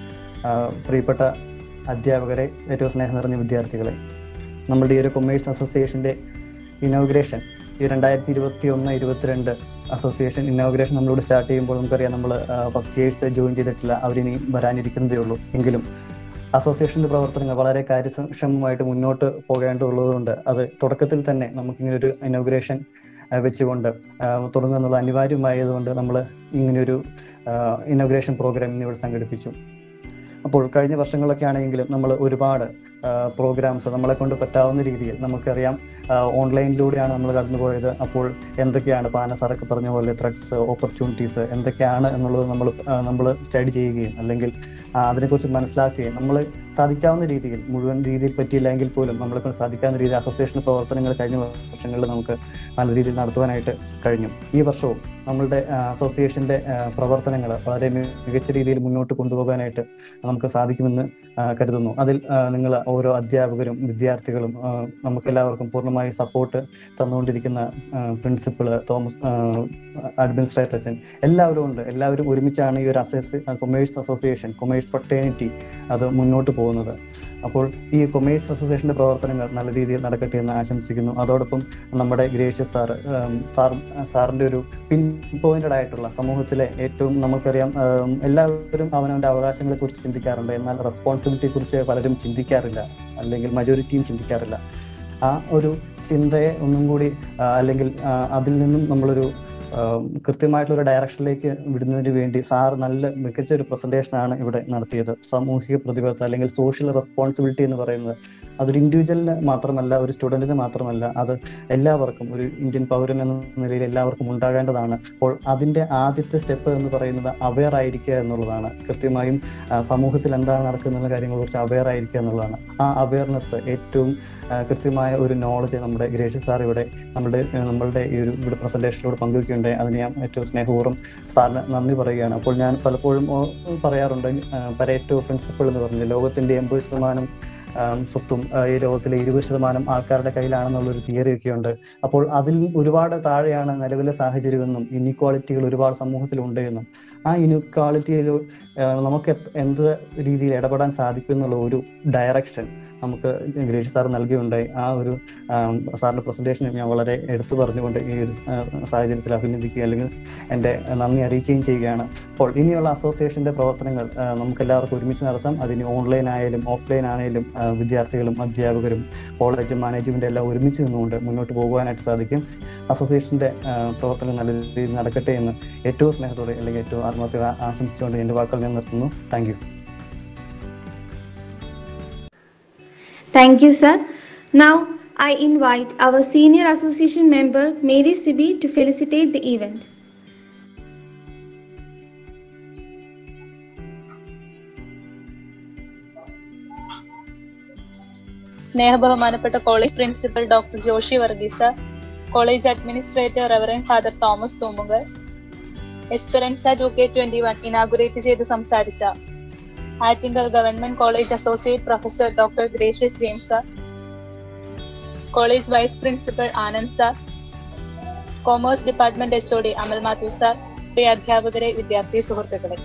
ആഹ് പ്രിയപ്പെട്ട അധ്യാപകരെ ഏറ്റവും സ്നേഹം നിറഞ്ഞ വിദ്യാർത്ഥികളെ നമ്മുടെ ഈ ഒരു കൊമേഴ്സ് അസോസിയേഷൻ്റെ ഇനോഗ്രേഷൻ ഈ രണ്ടായിരത്തി ഇരുപത്തി ഒന്ന് ഇരുപത്തിരണ്ട് അസോസിയേഷൻ ഇനോഗ്രേഷൻ നമ്മളോട് സ്റ്റാർട്ട് ചെയ്യുമ്പോൾ നമുക്കറിയാം നമ്മൾ ഫസ്റ്റ് ഇയേഴ്സ് ജോയിൻ ചെയ്തിട്ടില്ല അവരിനി വരാനിരിക്കുന്നതേ ഉള്ളൂ എങ്കിലും അസോസിയേഷന്റെ പ്രവർത്തനങ്ങൾ വളരെ കാര്യക്ഷമമായിട്ട് മുന്നോട്ട് പോകേണ്ടതുള്ളതുകൊണ്ട് അത് തുടക്കത്തിൽ തന്നെ നമുക്കിങ്ങനെ ഒരു ഇനോഗ്രേഷൻ വെച്ചുകൊണ്ട് ആ, തുടങ്ങുക എന്നുള്ള അനിവാര്യമായതുകൊണ്ട് നമ്മൾ ഇങ്ങനെയൊരു ഇനോഗ്രേഷൻ പ്രോഗ്രാം ഇന്നിവിടെ സംഘടിപ്പിച്ചു അപ്പോൾ കഴിഞ്ഞ വർഷങ്ങളൊക്കെ ആണെങ്കിലും നമ്മൾ ഒരുപാട് പ്രോഗ്രാംസ് നമ്മളെ കൊണ്ട് പറ്റാവുന്ന രീതിയിൽ നമുക്കറിയാം ഓൺലൈനിലൂടെയാണ് നമ്മൾ കടന്നുപോയത് അപ്പോൾ എന്തൊക്കെയാണ് പാന സാറൊക്കെ പറഞ്ഞ പോലെ ത്രെഡ്സ് ഓപ്പർച്യൂണിറ്റീസ് എന്തൊക്കെയാണ് എന്നുള്ളത് നമ്മൾ നമ്മൾ സ്റ്റഡി ചെയ്യുകയും അല്ലെങ്കിൽ ആ, അതിനെക്കുറിച്ച് മനസ്സിലാക്കുകയും നമ്മൾ സാധിക്കാവുന്ന രീതിയിൽ മുഴുവൻ രീതിയിൽ പറ്റിയില്ല എങ്കിൽ പോലും നമ്മളെ കൊണ്ട് സാധിക്കാവുന്ന രീതിയിൽ അസോസിയേഷൻ പ്രവർത്തനങ്ങൾ കഴിഞ്ഞ വർഷങ്ങളിൽ നമുക്ക് നല്ല രീതിയിൽ നടത്തുവാനായിട്ട് കഴിഞ്ഞു ഈ വർഷവും നമ്മളുടെ അസോസിയേഷന്റെ പ്രവർത്തനങ്ങൾ വളരെ മികച്ച രീതിയിൽ മുന്നോട്ട് കൊണ്ടുപോകാനായിട്ട് നമുക്ക് സാധിക്കുമെന്ന് ആ, കരുതുന്നു അതിൽ നിങ്ങൾ ഓരോ അധ്യാപകരും വിദ്യാർത്ഥികളും ആ, നമുക്കെല്ലാവർക്കും പൂർണ്ണമായി സപ്പോർട്ട് തന്നുകൊണ്ടിരിക്കുന്ന പ്രിൻസിപ്പള് തോമസ് അഡ്മിനിസ്ട്രേറ്റർ അച്ഛൻ എല്ലാവരും ഉണ്ട് എല്ലാവരും ഒരുമിച്ചാണ് ഈ ഒരു അസോസി കൊമേഴ്സ് അസോസിയേഷൻ കൊമേഴ്സ് ഫട്ടേണിറ്റി അത് മുന്നോട്ട് പോകുന്നത് അപ്പോൾ ഈ കൊമേഴ്സ് അസോസിയേഷന്റെ പ്രവർത്തനങ്ങൾ നല്ല രീതിയിൽ നടക്കട്ടെ എന്ന് ആശംസിക്കുന്നു അതോടൊപ്പം നമ്മുടെ ഗ്രേഷ്യസ് സാർ സാർ സാറിന്റെ ഒരു പിൻ പോയിന്റഡ് ആയിട്ടുള്ള സമൂഹത്തിലെ ഏറ്റവും നമുക്കറിയാം ഉം, എല്ലാവരും അവനവന്റെ അവകാശങ്ങളെ കുറിച്ച് ചിന്തിക്കാറുണ്ട് എന്നാൽ റെസ്പോൺസിബിലിറ്റിയെ കുറിച്ച് പലരും ചിന്തിക്കാറില്ല അല്ലെങ്കിൽ മജോറിറ്റിയും ചിന്തിക്കാറില്ല ആ ഒരു ചിന്തയെ ഒന്നും കൂടി ആ, അല്ലെങ്കിൽ ആ, അതിൽ നിന്നും നമ്മളൊരു ആം, കൃത്യമായിട്ടുള്ള ഒരു ഡയറക്ഷനിലേക്ക് വിടുന്നതിന് വേണ്ടി സാർ നല്ല മികച്ച ഒരു പ്രസന്റേഷൻ ആണ് ഇവിടെ നടത്തിയത് സാമൂഹിക പ്രതിബദ്ധത അല്ലെങ്കിൽ സോഷ്യൽ റെസ്പോൺസിബിലിറ്റി എന്ന് പറയുന്നത് അതൊരു ഇൻഡിവിജ്വലിന് മാത്രമല്ല ഒരു സ്റ്റുഡന്റിന് മാത്രമല്ല അത് എല്ലാവർക്കും ഒരു ഇന്ത്യൻ പൗരൻ എന്ന നിലയിൽ എല്ലാവർക്കും ഉണ്ടാകേണ്ടതാണ് അപ്പോൾ അതിന്റെ ആദ്യത്തെ സ്റ്റെപ്പ് എന്ന് പറയുന്നത് അവെയർ ആയിരിക്കുക എന്നുള്ളതാണ് കൃത്യമായും ആ, സമൂഹത്തിൽ എന്താണ് നടക്കുന്ന കാര്യങ്ങളെ കുറിച്ച് അവെയർ ആയിരിക്കുക എന്നുള്ളതാണ് ആ അവയർനെസ് ഏറ്റവും ആ, കൃത്യമായ ഒരു നോളജ് നമ്മുടെ ഗ്രേഷ്യസ് സാർ ഇവിടെ നമ്മുടെ ആ, നമ്മളുടെ ഈ ഒരു ഇവിടെ പ്രസന്റേഷനിലൂടെ പങ്കുവയ്ക്കുകയുണ്ടായി അതിന് ഞാൻ ഏറ്റവും സ്നേഹപൂർവ്വം സാറിന് നന്ദി പറയുകയാണ് അപ്പോൾ ഞാൻ പലപ്പോഴും ഓ, പറയാറുണ്ട് പരേറ്റോ പ്രിൻസിപ്പിൾ എന്ന് പറഞ്ഞ് ലോകത്തിന്റെ എൺപത് ശതമാനം ആം, സ്വത്തും ആ, ഈ ലോകത്തിലെ ഇരുപത് ശതമാനം ആൾക്കാരുടെ കയ്യിലാണെന്നുള്ളൊരു തിയറി ഒക്കെ ഉണ്ട് അപ്പോൾ അതിൽ ഒരുപാട് താഴെയാണ് നിലവിലെ സാഹചര്യമെന്നും ഇനിക്വാളിറ്റികൾ ഒരുപാട് സമൂഹത്തിലുണ്ട് എന്നും ആ ഇനിക്വാളിറ്റിയിൽ നമുക്ക് എപ്- എന്ത് രീതിയിൽ ഇടപെടാൻ സാധിക്കും എന്നുള്ള ഒരു ഡയറക്ഷൻ നമുക്ക് ഗിരീഷ് സാർ നൽകിയുണ്ടായി ആ ഒരു ആം, സാറിന്റെ പ്രസന്റേഷൻ ഞാൻ വളരെ എടുത്തു പറഞ്ഞുകൊണ്ട് ഈ ഒരു ആ, സാഹചര്യത്തിൽ അഭിനന്ദിക്കുക അല്ലെങ്കിൽ എൻ്റെ നന്ദി അറിയിക്കുകയും ചെയ്യുകയാണ് അപ്പോൾ ഇനിയുള്ള അസോസിയേഷന്റെ പ്രവർത്തനങ്ങൾ ആ, നമുക്ക് എല്ലാവർക്കും ഒരുമിച്ച് നടത്താം അതിന് ഓൺലൈൻ ആയാലും ഓഫ്ലൈൻ ആയാലും ആ, വിദ്യാർത്ഥികളും അധ്യാപകരും കോളേജ് മാനേജ്മെന്റ് എല്ലാം ഒരുമിച്ച് നിന്നുകൊണ്ട് മുന്നോട്ട് പോകുവാനായിട്ട് സാധിക്കും അസോസിയേഷന്റെ ആ, പ്രവർത്തനം നല്ല രീതിയിൽ നടക്കട്ടെ എന്ന് ഏറ്റവും സ്നേഹത്തോടെ അല്ലെങ്കിൽ ഏറ്റവും ആത്മാർത്ഥ ആശംസിച്ചുകൊണ്ട് എൻ്റെ വാക്കുകൾ ഞാൻ നിർത്തുന്നു thank you Thank you, sir. Now, I invite our senior association member, Mary Sibi, to felicitate the event. സ്നേഹബഹുമാനപ്പെട്ട college principal doctor Joshi Varghese college administrator reverend father Thomas തൂമുകൾ Esperanza two K twenty one inaugurate ചെയ്ത് സംസാരിച്ച Attingal government college associate professor doctor Gracious James sir college vice principal Anand sir commerce department H O D Amal Mathew sir പ്രിയ അധ്യാപകരെ വിദ്യാർത്ഥി സുഹൃത്തുക്കളെ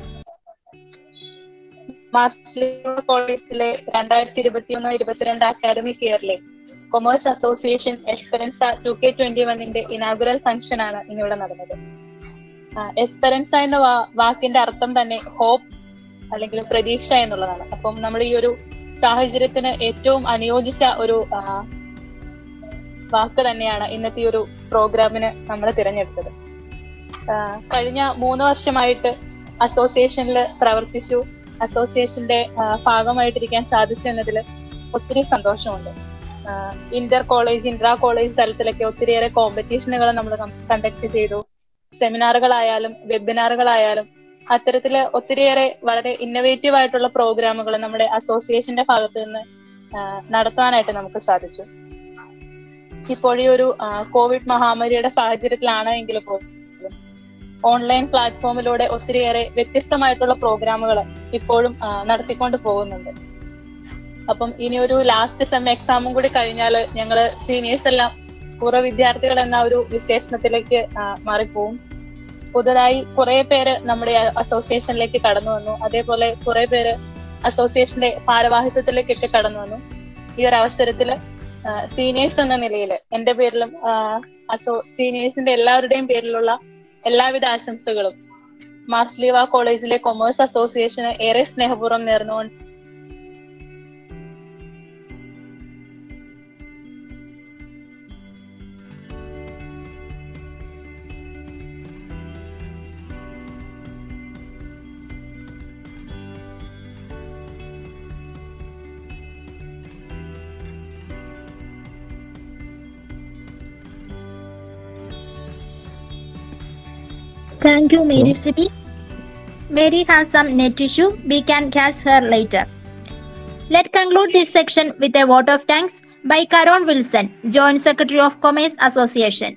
മാർച്ചിലിംഗ കോളേജിലെ രണ്ടായിരത്തി ഇരുപത്തി ഒന്ന് ഇരുപത്തിരണ്ട് academic year commerce association Esperanza two K twenty വണ്ണിന്റെ ഇനാഗുറൽ ഫംഗ്ഷൻ ആണ് ഇന്നിവിടെ നടന്നത് എസ്പെറൻസ എന്ന വാ- വാക്കിന്റെ അർത്ഥം തന്നെ ഹോപ്പ് അല്ലെങ്കിൽ പ്രതീക്ഷ എന്നുള്ളതാണ് അപ്പം നമ്മൾ ഈ ഒരു സാഹചര്യത്തിന് ഏറ്റവും അനുയോജിച്ച ഒരു ആ, വാക്ക് തന്നെയാണ് ഇന്നത്തെ ഈ ഒരു പ്രോഗ്രാമിന് നമ്മൾ തിരഞ്ഞെടുത്തത് ആ, കഴിഞ്ഞ മൂന്ന് വർഷമായിട്ട് അസോസിയേഷനിൽ പ്രവർത്തിച്ചു അസോസിയേഷന്റെ ആ, ഭാഗമായിട്ടിരിക്കാൻ സാധിച്ചു എന്നതിൽ ഒത്തിരി സന്തോഷമുണ്ട് ഇന്റർ കോളേജ് ഇൻട്രാ കോളേജ് തലത്തിലൊക്കെ ഒത്തിരിയേറെ കോമ്പറ്റീഷനുകൾ നമ്മൾ കണ്ടക്ട് ചെയ്തു സെമിനാറുകളായാലും വെബിനാറുകളായാലും അത്തരത്തില് ഒത്തിരിയേറെ വളരെ ഇന്നവേറ്റീവ് ആയിട്ടുള്ള പ്രോഗ്രാമുകൾ നമ്മുടെ അസോസിയേഷന്റെ ഭാഗത്ത് നിന്ന് ആ, നടത്താനായിട്ട് നമുക്ക് സാധിച്ചു ഇപ്പോൾ ഈ ഒരു ആ, കോവിഡ് മഹാമാരിയുടെ സാഹചര്യത്തിലാണ് എങ്കിൽ പോലും ഓൺലൈൻ പ്ലാറ്റ്ഫോമിലൂടെ ഒത്തിരിയേറെ വ്യത്യസ്തമായിട്ടുള്ള പ്രോഗ്രാമുകൾ ഇപ്പോഴും ആ, നടത്തിക്കൊണ്ട് പോകുന്നുണ്ട് അപ്പം ഇനി ഒരു ലാസ്റ്റ് സെം എക്സാമും കൂടി കഴിഞ്ഞാൽ ഞങ്ങള് സീനിയേഴ്സ് എല്ലാം പൂർവ്വ വിദ്യാർത്ഥികൾ എന്ന ഒരു വിശേഷണത്തിലേക്ക് ആ, മാറിപ്പോവും പുതുതായി കുറെ പേര് നമ്മുടെ അസോസിയേഷനിലേക്ക് കടന്നു വന്നു അതേപോലെ കുറെ പേര് അസോസിയേഷന്റെ ഭാരവാഹിത്വത്തിലേക്ക് ഇട്ട് കടന്നു വന്നു ഈ ഒരു അവസരത്തിൽ സീനിയേഴ്സ് എന്ന നിലയിൽ എന്റെ പേരിലും ആ, അസോ സീനിയേഴ്സിന്റെ എല്ലാവരുടെയും പേരിലുള്ള എല്ലാവിധ ആശംസകളും മാർസ്ലീവ കോളേജിലെ കൊമേഴ്സ് അസോസിയേഷന് ഏറെ സ്നേഹപൂർവ്വം നേർന്നുകൊണ്ട് Thank you, Mary Sibi. Mary has some net issue. We can catch her later. Let's conclude this section with a vote of thanks by Karon Wilson, Joint Secretary of Commerce Association.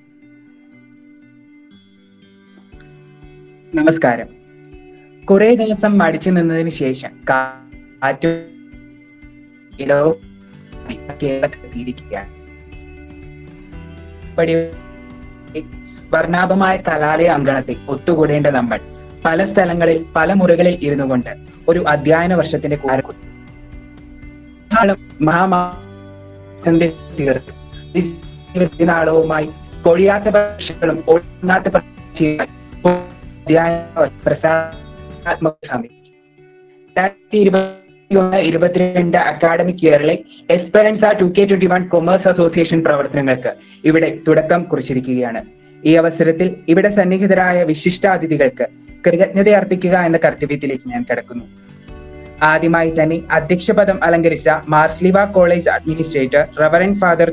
നമസ്കാരം കുറെ ദിവസം മടിച്ചു നിന്നതിന് ശേഷം കാറ്റും ഇടവും കേരളത്തിലെത്തിയിരിക്കുകയാണ് പടി വർണ്ണാഭമായ കലാലയ അങ്കണത്തിൽ ഒത്തുകൂടേണ്ട നമ്മൾ പല സ്ഥലങ്ങളിൽ പല മുറികളിൽ ഇരുന്നു കൊണ്ട് ഒരു അധ്യയന വർഷത്തിന്റെ മഹാമാസന്റെ തീർത്തു നാളവുമായി കൊഴിയാത്ത പക്ഷികളും ഓടാത്ത പക്ഷികൾ അധ്യയന പ്രസാത്മക സമിതി രണ്ടായിരത്തി ഇരുപത്തിയൊന്ന് ഇരുപത്തിരണ്ട് academic year Esperanza two K twenty one commerce association പ്രവർത്തനങ്ങൾക്ക് ഇവിടെ തുടക്കം കുറിച്ചിരിക്കുകയാണ് ഈ അവസരത്തിൽ ഇവിടെ സന്നിഹിതരായ വിശിഷ്ടാതിഥികൾക്ക് കൃതജ്ഞത അർപ്പിക്കുക എന്ന കർത്തവ്യത്തിലേക്ക് ഞാൻ കിടക്കുന്നു ആദ്യമായി തന്നെ അധ്യക്ഷപദം അലങ്കരിച്ച Mar Sleeva college administrator reverend father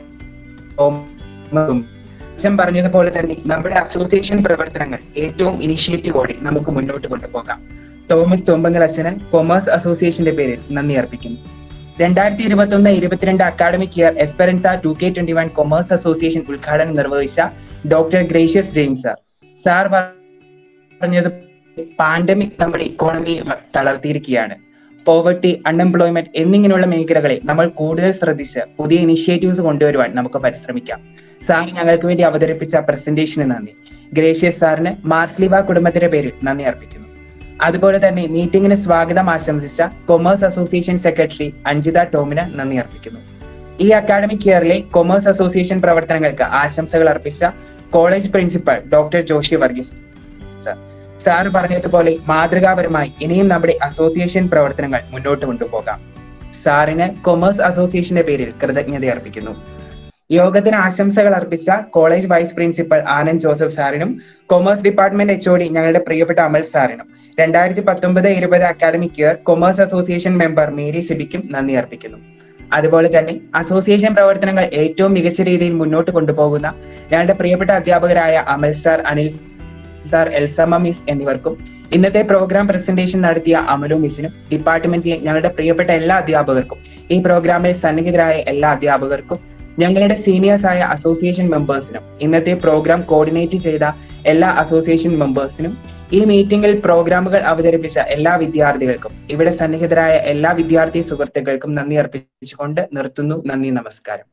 അച്ഛൻ പറഞ്ഞതുപോലെ തന്നെ നമ്മുടെ അസോസിയേഷൻ പ്രവർത്തനങ്ങൾ ഏറ്റവും ഇനിഷ്യേറ്റീവോടെ നമുക്ക് മുന്നോട്ട് കൊണ്ടുപോകാം തോമസ് തോമ്പങ്ങൽ അച്ഛന് കൊമേഴ്സ് അസോസിയേഷന്റെ പേരിൽ നന്ദി അർപ്പിക്കുന്നു രണ്ടായിരത്തി ഇരുപത്തി ഒന്ന് ഇരുപത്തിരണ്ട് academic year Esperanza two K twenty one commerce association ഉദ്ഘാടനം നിർവഹിച്ച doctor Gracious James sir sir പറഞ്ഞത് പാൻഡമിക് നമ്മുടെ ഇക്കോണമി തളർത്തിയിരിക്കുകയാണ് പോവർട്ടി അൺഎംപ്ലോയ്മെന്റ് എന്നിങ്ങനെയുള്ള മേഖലകളെ നമ്മൾ കൂടുതൽ ശ്രദ്ധിച്ച് പുതിയ ഇനിഷ്യേറ്റീവ്സ് കൊണ്ടുവരുവാൻ നമുക്ക് പരിശ്രമിക്കാം സാർ ഞങ്ങൾക്ക് വേണ്ടി അവതരിപ്പിച്ച പ്രസന്റേഷന് നന്ദി ഗ്രേഷ്യസ് സാറിന് മാർസ്ലിവ കുടുംബത്തിന്റെ പേരിൽ നന്ദി അർപ്പിക്കുന്നു അതുപോലെ തന്നെ മീറ്റിംഗിന് സ്വാഗതം ആശംസിച്ച കൊമേഴ്സ് അസോസിയേഷൻ സെക്രട്ടറി അഞ്ജിത ടോമിന് നന്ദി അർപ്പിക്കുന്നു ഈ അക്കാഡമിക് ഇയറിലെ കൊമേഴ്സ് അസോസിയേഷൻ പ്രവർത്തനങ്ങൾക്ക് ആശംസകൾ അർപ്പിച്ച college principal doctor Joshi Varghese sir sir പറഞ്ഞതുപോലെ മാതൃകാപരമായി ഇനിയും നമ്മുടെ അസോസിയേഷൻ പ്രവർത്തനങ്ങൾ മുന്നോട്ട് കൊണ്ടുപോകാം സാറിന് കൊമേഴ്സ് അസോസിയേഷന്റെ പേരിൽ കൃതജ്ഞത അർപ്പിക്കുന്നു യോഗത്തിന് ആശംസകൾ അർപ്പിച്ച college vice principal Anand Joseph സാറിനും commerce department H O D ഞങ്ങളുടെ പ്രിയപ്പെട്ട അമൽ സാറിനും രണ്ടായിരത്തി പത്തൊമ്പത് ഇരുപത് academic year commerce association member Mary സിബിക്കും നന്ദി അർപ്പിക്കുന്നു അതുപോലെ തന്നെ അസോസിയേഷൻ പ്രവർത്തനങ്ങൾ ഏറ്റവും മികച്ച രീതിയിൽ മുന്നോട്ട് കൊണ്ടുപോകുന്ന ഞങ്ങളുടെ പ്രിയപ്പെട്ട അധ്യാപകരായ Amal sir Anil sir Elsamma miss എന്നിവർക്കും ഇന്നത്തെ പ്രോഗ്രാം പ്രസന്റേഷൻ നടത്തിയ അമലു മിസ്സിനും ഡിപ്പാർട്ട്മെന്റിലെ ഞങ്ങളുടെ പ്രിയപ്പെട്ട എല്ലാ അധ്യാപകർക്കും ഈ പ്രോഗ്രാമിൽ സന്നിഹിതരായ എല്ലാ അധ്യാപകർക്കും ഞങ്ങളുടെ സീനിയേഴ്സ് ആയ അസോസിയേഷൻ മെമ്പേഴ്സിനും ഇന്നത്തെ പ്രോഗ്രാം കോർഡിനേറ്റ് ചെയ്ത എല്ലാ അസോസിയേഷൻ മെമ്പേഴ്സിനും ഈ മീറ്റിംഗിൽ പ്രോഗ്രാമുകൾ അവതരിപ്പിച്ച എല്ലാ വിദ്യാർത്ഥികൾക്കും ഇവിടെ സന്നിഹിതരായ എല്ലാ വിദ്യാർത്ഥി സുഹൃത്തുക്കൾക്കും നന്ദി അർപ്പിച്ചുകൊണ്ട് നിർത്തുന്നു നന്ദി നമസ്കാരം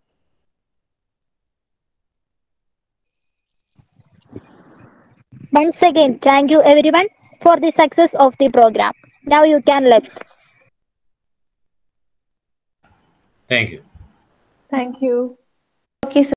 Once again, thank you everyone for the success of the program. Now you can left. Thank you. Thank you.